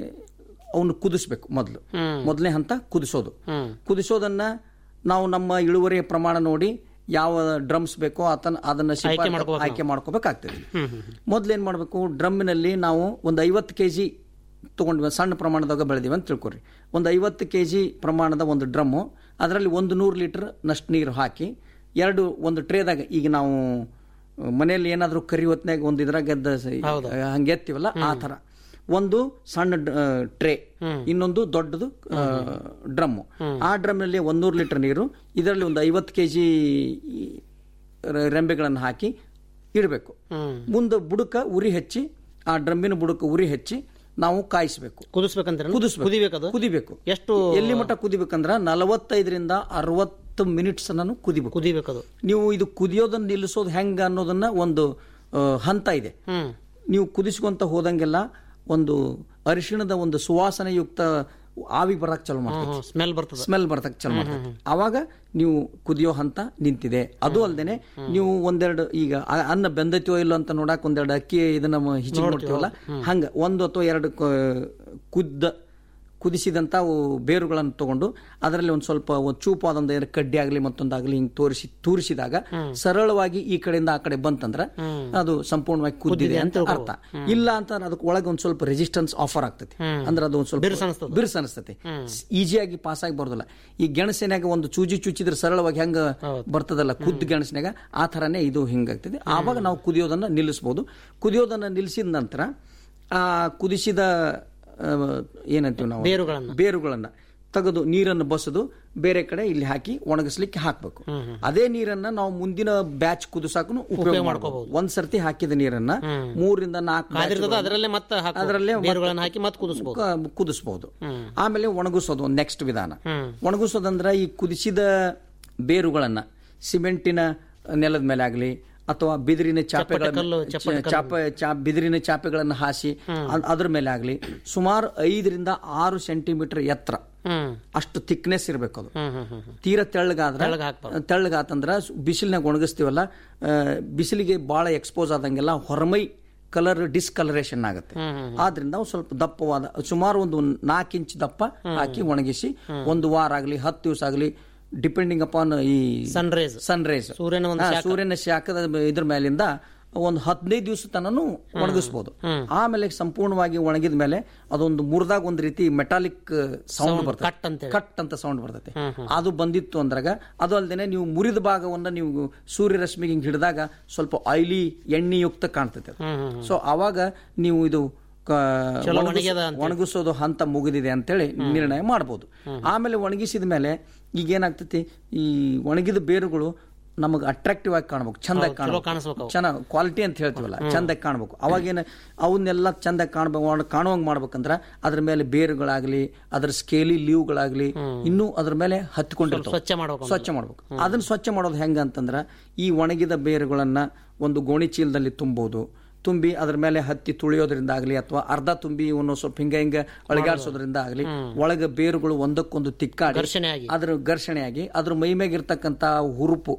Speaker 14: ಅವನು ಕುದಿಸ್ಬೇಕು ಮೊದಲು ಮೊದಲನೇ ಹಂತ ಕುದಿಸೋದು ಕುದಿಸೋದನ್ನ ನಾವು ನಮ್ಮ ಇಳುವರಿಯ ಪ್ರಮಾಣ ನೋಡಿ ಯಾವ ಡ್ರಮ್ಸ್ ಬೇಕೋ ಆತನ ಅದನ್ನ ಶಿಫಾರಸು ಆಯ್ಕೆ ಮಾಡ್ಕೋಬೇಕಾಗ್ತದೆ ಮೊದ್ಲೇನ್ ಮಾಡಬೇಕು ಡ್ರಮ್ಮಿನಲ್ಲಿ ನಾವು ಒಂದು ಐವತ್ತು ಕೆ ಜಿ ತೊಗೊಂಡ್ವಿ ಸಣ್ಣ ಪ್ರಮಾಣದಾಗ ಬೆಳೆದಿವಿ ಅಂತ ತಿಳ್ಕೊರಿ ಒಂದು ಐವತ್ತು ಕೆ ಜಿ ಪ್ರಮಾಣದ ಒಂದು ಡ್ರಮ್ಮು ಅದರಲ್ಲಿ ಒಂದು ನೂರು ಲೀಟರ್ ನಷ್ಟು ನೀರು ಹಾಕಿ ಎರಡು ಒಂದು ಟ್ರೇದಾಗ ಈಗ ನಾವು ಮನೆಯಲ್ಲಿ ಏನಾದರೂ ಕರಿ ಹೊತ್ನಾಗ ಒಂದು ಇದ್ರಾಗ ಎದ್ದ ಸ- ಹಂಗೆ ಎತ್ತೀವಲ್ಲ ಆ ಥರ ಒಂದು ಸಣ್ಣ ಟ್ರೇ ಇನ್ನೊಂದು ದೊಡ್ಡದು ಡ್ರಮ್ಮು ಆ ಡ್ರಮ್ನಲ್ಲಿ ಒಂದೂರು ಲೀಟರ್ ನೀರು ಇದರಲ್ಲಿ ಒಂದು ಐವತ್ತು ಕೆ ಜಿ ರೆಂಬೆಗಳನ್ನು ಹಾಕಿ ಇಡಬೇಕು ಮುಂದೆ ಬುಡಕ ಉರಿ ಹಚ್ಚಿ ಆ ಡ್ರಮ್ಮಿನ ಬುಡಕ ಉರಿ ಹಚ್ಚಿ ನಾವು ಕಾಯಿಸಬೇಕು
Speaker 13: ಕುದಿಸ್ಬೇಕಂತ
Speaker 14: ಕುದಿಸ್ಬೇಕು
Speaker 13: ಕುದಿಬೇಕದು
Speaker 14: ಕುದಿಬೇಕು
Speaker 13: ಎಷ್ಟು
Speaker 14: ಎಲ್ಲಿ ಮಟ್ಟ ಕುದಿಬೇಕಂದ್ರ ನಲವತ್ತೈದರಿಂದ ಅರವತ್ತು ಮಿನಿಟ್ಸ್ ನಾನು ಕುದಿಬೇಕು
Speaker 13: ಕುದಿಬೇಕದು
Speaker 14: ನೀವು ಇದು ಕುದಿಯೋದನ್ನ ನಿಲ್ಲಿಸೋದು ಹೆಂಗ ಅನ್ನೋದನ್ನ ಒಂದು ಆ, ಹಂತ ಇದೆ ನೀವು ಕುದಿಸ್ಕೊಂತ ಹೋದಂಗೆಲ್ಲ ಒಂದು ಅರಿಶಿಣದ ಒಂದು ಸುವಾಸನೆಯುಕ್ತ ಆವಿ ಬರಕ್ ಚಾಲು ಮಾಡ್ತದೆ
Speaker 13: ಸ್ಮೆಲ್ ಬರ್ತದೆ
Speaker 14: ಸ್ಮೆಲ್ ಬರ್ತಕ್ ಚಾಲು ಮಾಡ್ತದೆ ಅವಾಗ ನೀವು ಕುದಿಯೋ ಹಂತ ನಿಂತಿದೆ ಅದು ಅಲ್ದೇನೆ ನೀವು ಒಂದೆರಡು ಈಗ ಆ- ಅನ್ನ ಬೆಂದೈತಿಯೋ ಇಲ್ಲೋ ಅಂತ ನೋಡಕ್ ಒಂದೆರಡು ಅಕ್ಕಿ ಇದನ್ನ ಹಿಚ್ಚಿ ನೋಡ್ತೀವಲ್ಲ ಹಂಗ ಒಂದು ಅಥವಾ ಎರಡು ಕ- ಕುದ್ದ ಕುದಿಸಿದಂತ ಅವು ಬೇರುಗಳನ್ನು ತಗೊಂಡು ಅದರಲ್ಲಿ ಒಂದು ಸ್ವಲ್ಪ ಒಂದು ಚೂಪಾದೊಂದು ಎರಡು ಕಡ್ಡಿ ಆಗಲಿ ಮತ್ತೊಂದಾಗಲಿ ಹಿಂಗೆ ತೋರಿಸಿ ತೂರಿಸಿದಾಗ ಸರಳವಾಗಿ ಈ ಕಡೆಯಿಂದ ಆ ಕಡೆ ಬಂತಂದ್ರ ಅದು ಸಂಪೂರ್ಣವಾಗಿ ಕುದ್ದಿದೆ ಅಂತ ಅರ್ಥ ಇಲ್ಲ ಅಂತ ಅದಕ್ಕೆ ಒಳಗೆ ಒಂದು ಸ್ವಲ್ಪ ರೆಸಿಸ್ಟೆನ್ಸ್ ಆಫರ್ ಆಗ್ತೈತಿ ಅಂದ್ರೆ ಅದು ಒಂದು ಸ್ವಲ್ಪ ಬಿರ್ಸ್ ಅನಿಸ್ತೈತಿ ಈಸಿಯಾಗಿ ಪಾಸ್ ಆಗಿ ಬರೋದಿಲ್ಲ ಈ ಗೆಣಸಿನಾಗ ಒಂದು ಚೂಜಿ ಚುಚ್ಚಿದ್ರೆ ಸರಳವಾಗಿ ಹೆಂಗ ಬರ್ತದಲ್ಲ ಕುದ್ದು ಗೆಣಸಿನಾಗ ಆ ಥರನೇ ಇದು ಹಿಂಗಾಗ್ತದೆ ಆವಾಗ ನಾವು ಕುದಿಯೋದನ್ನ ನಿಲ್ಲಿಸ್ಬೋದು ಕುದಿಯೋದನ್ನ ನಿಲ್ಲಿಸಿದ ನಂತರ ಆ ಕುದಿಸಿದ ಆ, ಏನಂತೀವಿ ನಾವು
Speaker 13: ಬೇರುಗಳನ್ನ.
Speaker 14: ಬೇರುಗಳನ್ನ ತೆಗೆದು ನೀರನ್ನು ಬಸದು ಬೇರೆ ಕಡೆ ಇಲ್ಲಿ ಹಾಕಿ ಒಣಗಿಸ್ಲಿಕ್ಕೆ ಹಾಕ್ಬೇಕು ಅದೇ ನೀರನ್ನ ನಾವು ಮುಂದಿನ ಬ್ಯಾಚ್ ಕುದಿಸಾಕು ಉಪಯೋಗ ಮಾಡ್ಕೋಬಹುದು ಒಂದ್ ಸರ್ತಿ ಹಾಕಿದ ನೀರನ್ನ ಮೂರರಿಂದ ನಾಲ್ಕು
Speaker 13: ಕಾದಿರ್ತದೆ ಅದರಲ್ಲೇ ಮತ್ತೆ ಹಾಕ್ಬೋದು.
Speaker 14: ಅದರಲ್ಲೇ
Speaker 13: ಬೇರುಗಳನ್ನ ಹಾಕಿ ಮತ್ತೆ ಕುದಿಸ್ಬೋದು.
Speaker 14: ಕ- ಕುದಿಸ್ಬೋದು ಆಮೇಲೆ ಒಣಗಿಸೋದು ಒಂದು ನೆಕ್ಸ್ಟ್ ವಿಧಾನ ಒಣಗಿಸೋದಂದ್ರ ಈ ಕುದಿಸಿದ ಬೇರುಗಳನ್ನ ಸಿಮೆಂಟಿನ ನೆಲದ ಮೇಲೆ ಆಗಲಿ ಅಥವಾ ಬಿದಿರಿನ ಚಾಪೆಗಳ
Speaker 13: ಕಲ್ಲು, ಚಪ್ಪಟೆ ಕಲ್ಲು.
Speaker 14: ಚಾಪೆ ಚಾ- ಬಿದಿರಿನ ಚಾಪೆಗಳನ್ನು ಹಾಸಿ ಅದ್- ಅದ್ರ ಮೇಲೆ ಆಗಲಿ ಸುಮಾರು ಐದರಿಂದ ಆರು ಸೆಂಟಿಮೀಟರ್ ಎತ್ತರ ಅಷ್ಟು ಥಿಕ್ನೆಸ್ ಇರಬೇಕು ಅದು ತೀರ ತೆಳ್ಳಗಾದ್ರೆ ತೆಳ್ಳಗಾತಂದ್ರ ಬಿಸಿಲಿನಾಗ ಒಣಗಿಸ್ತೀವಲ್ಲ ಆ, ಬಿಸಿಲಿಗೆ ಬಹಳ ಎಕ್ಸ್ಪೋಸ್ ಆದಂಗೆಲ್ಲ ಹೊರಮೈ ಕಲರ್ ಡಿಸ್ಕಲರೇಷನ್ ಆಗುತ್ತೆ ಆದ್ರಿಂದ ಒಂದ್ ಸ್ವಲ್ಪ ದಪ್ಪವಾದ ಸುಮಾರು ಒಂದು ನಾಲ್ಕು ಇಂಚ್ ದಪ್ಪ ಹಾಕಿ ಒಣಗಿಸಿ ಒಂದು ವಾರ ಆಗಲಿ ಹತ್ತು ದಿವಸ ಆಗಲಿ ಡಿಪೆಂಡಿಂಗ್ ಅಪಾನ್ ಈ
Speaker 13: ಸನ್ ರೇಸ್
Speaker 14: ಸನ್ ರೇಸ್
Speaker 13: ಸೂರ್ಯನ ಒಂದು ಶಾಖ.
Speaker 14: ಸೂರ್ಯನ ಶಾಖದ ಇದ್ರ ಮೇಲಿಂದ ಒಂದು ಹದಿನೈದು ದಿವಸ ತನನು ಒಣಗಿಸ್ಬೋದು ಆಮೇಲೆ ಸಂಪೂರ್ಣವಾಗಿ ಒಣಗಿದ ಮೇಲೆ ಅದೊಂದು ಮುರಿದಾಗ ಒಂದು ರೀತಿ ಮೆಟಾಲಿಕ್ ಸೌಂಡ್ ಬರ್ತದೆ
Speaker 13: ಕಟ್ ಅಂತೇಳಿ.
Speaker 14: ಕಟ್ ಅಂತ ಸೌಂಡ್ ಬರ್ತೈತೆ ಅದು ಬಂದಿತ್ತು ಅಂದ್ರಾಗ ಅದು ಅಲ್ದೇನೆ ನೀವು ಮುರಿದ ಭಾಗವನ್ನ ನೀವು ಸೂರ್ಯ ರಶ್ಮಿಗೆ ಹಿಂಗ್ ಹಿಡಿದಾಗ ಸ್ವಲ್ಪ ಆಯಿಲಿ ಎಣ್ಣೆಯುಕ್ತ ಕಾಣ್ತೈತೆ ಸೊ ಅವಾಗ ನೀವು ಇದು ಕ-
Speaker 13: ಚಲೋ
Speaker 14: ಒಣಗಿಸ್-
Speaker 13: ಒಣಗ್ಯದ ಅಂತೇಳಿ.
Speaker 14: ಒಣಗಿಸೋದು ಹಂತ ಮುಗಿದಿದೆ ಅಂತೇಳಿ ನಿರ್ಣಯ ಮಾಡ್ಬೋದು ಆಮೇಲೆ ಒಣಗಿಸಿದ ಮೇಲೆ ಈಗ ಏನಾಗ್ತೈತಿ ಈ ಒಣಗಿದ ಬೇರುಗಳು ನಮಗೆ ಅಟ್ರಾಕ್ಟಿವ್ ಆಗಿ ಕಾಣ್ಬೇಕು ಚಂದಾಗಿ
Speaker 13: ಹೌದು, ಚಲೋ
Speaker 14: ಕಾಣ್ಬೇಕು
Speaker 13: ಕಾಣಿಸ್ಬೇಕು ಅವು.
Speaker 14: ಚೆನ್ನಾಗಿ ಕ್ವಾಲಿಟಿ ಅಂತ ಹೇಳ್ತೀವಲ್ಲ ಚಂದಾಗಿ ಕಾಣ್ಬೇಕು ಅವಾಗೇನು ಅವನ್ನೆಲ್ಲ ಚಂದಾಗಿ ಕಾಣ್ಬೇಕು ಕಾಣುವಂಗ್ ಮಾಡ್ಬೇಕಂದ್ರ ಅದ್ರ ಮೇಲೆ ಬೇರುಗಳಾಗ್ಲಿ ಅದ್ರ ಸ್ಕೇಲಿ ಲೀವ್ಗಳಾಗ್ಲಿ ಇನ್ನೂ ಅದ್ರ ಮೇಲೆ ಹತ್ಕೊಂಡಿರ್ತಾವ
Speaker 13: ಸ್ವಚ್ಛ ಮಾಡ್ಬೇಕು
Speaker 14: ಸ್ವಚ್ಛ ಮಾಡ್ಬೇಕು ಅದನ್ನ ಸ್ವಚ್ಛ ಮಾಡೋದು ಹೆಂಗ ಅಂತಂದ್ರ ಈ ಒಣಗಿದ ಬೇರುಗಳನ್ನ ಒಂದು ಗೋಣಿ ಚೀಲದಲ್ಲಿ ತುಂಬೋದು ತುಂಬಿ ಅದ್ರ ಮೇಲೆ ಹತ್ತಿ ತುಳಿಯೋದ್ರಿಂದ ಆಗಲಿ ಅಥವಾ ಅರ್ಧ ತುಂಬಿ ಇವನು ಸ್ವಲ್ಪ ಹಿಂಗ ಹಿಂಗ ಅಳಗಾಡ್ಸೋದ್ರಿಂದ ಆಗಲಿ ಒಳಗ ಬೇರುಗಳು ಒಂದಕ್ಕೊಂದು ತಿಕ್ಕಾಡಿ
Speaker 13: ಘರ್ಷಣೆಯಾಗಿ.
Speaker 14: ಅದ್ರ ಘರ್ಷಣೆಯಾಗಿ ಅದ್ರ ಮೈ ಮ್ಯಾಗಿರ್ತಕ್ಕಂತ ಹುರುಪು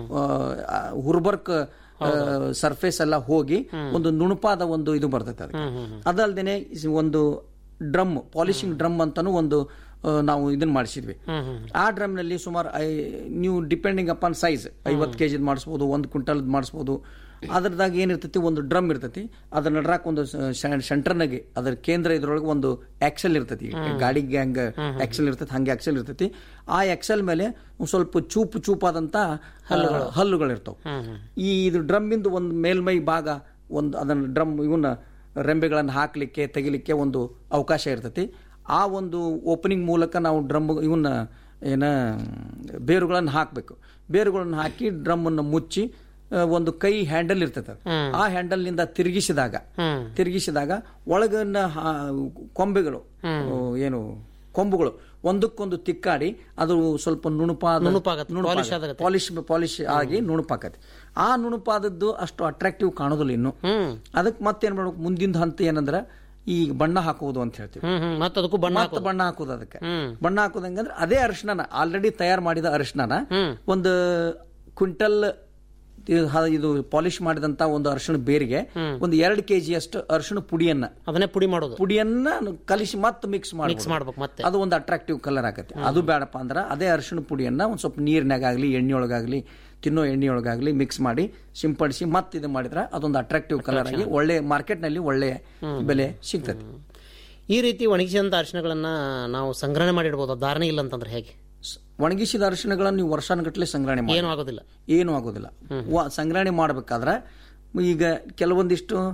Speaker 14: ಆ, ಹುರ್ಬರ್ಕ್ ಸರ್ಫೇಸ್ ಎಲ್ಲ ಹೋಗಿ ಒಂದು ನುಣುಪಾದ ಒಂದು ಇದು ಬರ್ತೈತೆ ಅದಕ್ಕೆ ಅದಲ್ದೇನೆ ಇಸ್- ಒಂದು ಡ್ರಮ್ ಪಾಲಿಶಿಂಗ್ ಡ್ರಮ್ ಅಂತಾನು ಒಂದು ಆ, ನಾವು ಇದನ್ನ ಮಾಡಿಸಿದ್ವಿ ಆ ಡ್ರಮ್ ನಲ್ಲಿ ಸುಮಾರು ಐ- ನೀವು ಡಿಪೆಂಡಿಂಗ್ ಅಪಾನ್ ಸೈಜ್ ಐವತ್ತು ಕೆಜಿ ಮಾಡಿಸ್ಬೋದು ಒಂದು ಕ್ವಿಂಟಲ್ ಮಾಡಿಸ್ಬೋದು ಅದ್ರದಾಗ ಏನಿರ್ತೈತಿ ಒಂದು ಡ್ರಮ್ ಇರ್ತೈತಿ ಅದ್ರ ನಡ್ರಾಕ್ ಒಂದು ಸೆಂಟರ್ನಾಗೆ ಅದ್ರ ಕೇಂದ್ರ ಇದ್ರೊಳಗೆ ಒಂದು ಎಕ್ಸೆಲ್ ಇರ್ತೈತಿ ಗಾಡಿಗೆ ಹಂಗ ಎಕ್ಸೆಲ್ ಇರ್ತೈತಿ ಹಂಗೆ ಎಕ್ಸೆಲ್ ಇರ್ತೈತಿ ಆ ಎಕ್ಸೆಲ್ ಮೇಲೆ ಒಂದ್ ಸ್ವಲ್ಪ ಚೂಪು ಚೂಪಾದಂತ ಹಲ್ಲುಗಳು ಇರ್ತಾವ ಈ ಇದು ಡ್ರಮ್ಮಿಂದು ಒಂದು ಮೇಲ್ಮೈ ಭಾಗ ಒಂದು ಅದನ್ನ ಡ್ರಮ್ ಇವನ್ನ ರೆಂಬೆಗಳನ್ನು ಹಾಕ್ಲಿಕ್ಕೆ ತೆಗಿಲಿಕ್ಕೆ ಒಂದು ಅವಕಾಶ ಇರ್ತೈತಿ ಆ ಒಂದು ಓಪನಿಂಗ್ ಮೂಲಕ ನಾವು ಡ್ರಮ್ ಇವನ್ನ ಏನ ಬೇರುಗಳನ್ನು ಹಾಕಬೇಕು ಬೇರುಗಳನ್ನು ಹಾಕಿ ಡ್ರಮ್ ಅನ್ನು ಮುಚ್ಚಿ ಆ, ಒಂದು ಕೈ ಹ್ಯಾಂಡಲ್ ಇರ್ತೈತೆ ಅದು. ಆ ಹ್ಯಾಂಡಲ್ ನಿಂದ ತಿರುಗಿಸಿದಾಗ ತಿರುಗಿಸಿದಾಗ ಒಳಗನ್ನ ಹಾ- ಕೊಂಬೆಗಳು ಆ, ಏನು ಕೊಂಬುಗಳು ಒಂದಕ್ಕೊಂದು ತಿಕ್ಕಾಡಿ ಅದು ಸ್ವಲ್ಪ ನುಣುಪಾದ
Speaker 13: ನುಣುಪಾಗತ್ತೆ, polish ಆದಾಗತ್ತೆ.
Speaker 14: ಪಾಲಿಶ್ ಪಾಲಿಶ್ ಆಗಿ ನುಣುಪಾಕತಿ ಆ ನುಣುಪಾದದ್ದು ಅಷ್ಟು ಅಟ್ರಾಕ್ಟಿವ್ ಕಾಣೋದಿಲ್ಲ ಇನ್ನು ಅದಕ್ಕೆ ಮತ್ತೇನ್ ಮಾಡ್ಬೇಕು ಮುಂದಿನ ಹಂತ ಏನಂದ್ರ ಈ ಬಣ್ಣ ಹಾಕುವುದು ಅಂತ ಹೇಳ್ತೀವಿ
Speaker 13: ಹ್ಮ್ ಹ್ಮ್ ಮತ್ತೆ ಅದಕ್ಕೂ ಬಣ್ಣ
Speaker 14: ಮತ್ತೆ ಬಣ್ಣ ಹಾಕುದು ಅದಕ್ಕೆ ಬಣ್ಣ ಹಾಕುದು ಹೆಂಗಂದ್ರೆ ಅದೇ ಅರಿಶಿನ ಆಲ್ರೆಡಿ ತಯಾರು ಮಾಡಿದ ಅರಿಶಿನ ಒಂದು ಕ್ವಿಂಟಲ್ ಇದು ಹ- ಇದು ಪಾಲಿಶ್ ಮಾಡಿದಂತ ಒಂದು ಅರಿಶಿಣ ಬೇರಿಗೆ ಒಂದು ಎರಡು ಕೆಜಿ ಅಷ್ಟು ಅರಿಶಿಣ ಪುಡಿಯನ್ನ
Speaker 13: ಅದನ್ನೇ ಪುಡಿ ಮಾಡೋದು
Speaker 14: ಪುಡಿಯನ್ನ ಕಲಿಸಿ ಮತ್ತೆ ಮಿಕ್ಸ್ ಮಾಡಿ
Speaker 13: ಮಿಕ್ಸ್ ಮಾಡ್ಬೇಕು ಮತ್ತೆ
Speaker 14: ಅದು ಒಂದು ಅಟ್ರಾಕ್ಟಿವ್ ಕಲರ್ ಆಗತ್ತೆ ಅದು ಬೇಡಪ್ಪ ಅಂದ್ರ ಅದೇ ಅರಿಶಿಣ ಪುಡಿಯನ್ನ ಒಂದ್ ಸ್ವಲ್ಪ ನೀರಿನಾಗಲಿ ಎಣ್ಣೆಯೊಳಗಾಗ್ಲಿ ತಿನ್ನೋ ಎಣ್ಣೆಯೊಳಗಾಗ್ಲಿ ಮಿಕ್ಸ್ ಮಾಡಿ ಸಿಂಪಡಿಸಿ ಮತ್ತೆ ಇದು ಮಾಡಿದ್ರೆ ಅದೊಂದು ಅಟ್ರಾಕ್ಟಿವ್ ಕಲರ್ ಆಗಿ ಒಳ್ಳೆ ಮಾರ್ಕೆಟ್ ನಲ್ಲಿ ಒಳ್ಳೆ ಬೆಲೆ ಸಿಗ್ತದೆ
Speaker 13: ಈ ರೀತಿ ಒಣಗಿಸಿದಂತ ಅರಿಶಿಣಗಳನ್ನ ನಾವು ಸಂಗ್ರಹಣೆ ಮಾಡಿಡ್ಬೋದು ಧಾರಣೆ ಇಲ್ಲ ಅಂತಂದ್ರೆ ಹೇಗೆ
Speaker 14: ಒಣಗಿಸಿದ ಅರಿಶಿಣಗಳನ್ನು ನೀವು ವರ್ಷಾನುಗಟ್ಟಲೆ ಸಂಗ್ರಹಣೆ ಮಾಡಿ
Speaker 13: ಏನು ಆಗೋದಿಲ್ಲ
Speaker 14: ಏನು ಆಗೋದಿಲ್ಲ ವ- ಸಂಗ್ರಹಣೆ ಮಾಡ್ಬೇಕಾದ್ರೆ ಈಗ ಕೆಲವೊಂದಿಷ್ಟು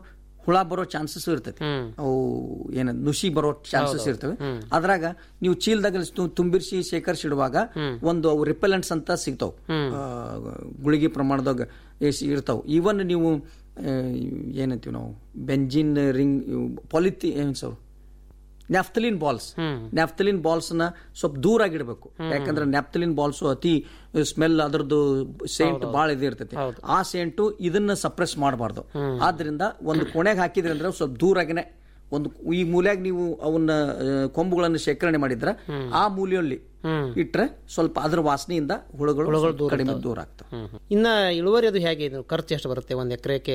Speaker 14: ಹುಳ ಬರೋ ಚಾನ್ಸಸ್ ಇರ್ತೈತಿ ಅವು ಏನ ನುಸಿ ಬರೋ ಚಾನ್ಸಸ್
Speaker 13: ಹೌದು.
Speaker 14: ಇರ್ತವೆ
Speaker 13: ಹ್ಮ್.
Speaker 14: ಅದ್ರಾಗ ನೀವು ಚೀಲದಾಗ ತು- ತುಂಬಿರ್ಸಿ ಶೇಖರಿಸಿಡುವಾಗ ಒಂದು ಅವು ರಿಪೆಲೆಂಟ್ಸ್ ಅಂತ ಸಿಗ್ತಾವ್ ಆ, ಗುಳಿಗೆ ಪ್ರಮಾಣದಾಗ ಎಸ್ ಇರ್ತಾವ ಈವನ್ ನೀವು ಆ, ಏನಂತೀವಿ ನಾವು ಬೆಂಜಿನ್ ರಿಂಗ್ ಪಾಲಿತಿ ಏನ್ sir naphthalene balls naphthalene balls ನ ಸ್ವಲ್ಪ ದೂರ ಆಗಿಡ್ಬೇಕು ಯಾಕಂದ್ರೆ ನ್ಯಾಫ್ತಲಿನ್ ಬಾಲ್ಸ್ ಅತಿ ಸ್ಮೆಲ್ ಅದರದ್ದು ಸೇಂಟ್ ಬಾಳ ಇದೆ ಇರ್ತೈತಿ ಆ ಸೇಂಟು ಇದನ್ನ ಸಪ್ರೆಸ್ ಮಾಡಬಾರ್ದು ಆದ್ರಿಂದ ಒಂದು ಕೊನೆಗೆ ಹಾಕಿದ್ರಿ ಅಂದ್ರೆ ಸ್ವಲ್ಪ ದೂರಾಗಿನೇ ಒಂದು ಈ ಮೂಲ್ಯಾಗ ನೀವು ಅವನ್ನ ಆ, ಕೊಂಬುಗಳನ್ನು ಶೇಖರಣೆ ಮಾಡಿದ್ರ ಆ ಮೂಲೆಯಲ್ಲಿ ಇಟ್ರೆ ಸ್ವಲ್ಪ ಅದ್ರ ವಾಸನೆಯಿಂದ ಹುಳುಗಳು
Speaker 13: ಹುಳುಗಳು
Speaker 14: ಸ್ವಲ್ಪ
Speaker 13: ದೂರ
Speaker 14: ಕಡಿಮೆ
Speaker 13: ಇರ್ತಾವೆ.
Speaker 14: ದೂರ ಆಗ್ತವೆ
Speaker 13: ಇನ್ನ ಇಳುವರಿ ಅದು ಹೇಗೆ ಇದು ಖರ್ಚು ಎಷ್ಟು ಬರುತ್ತೆ ಒಂದ್ ಎಕರೆಗೆ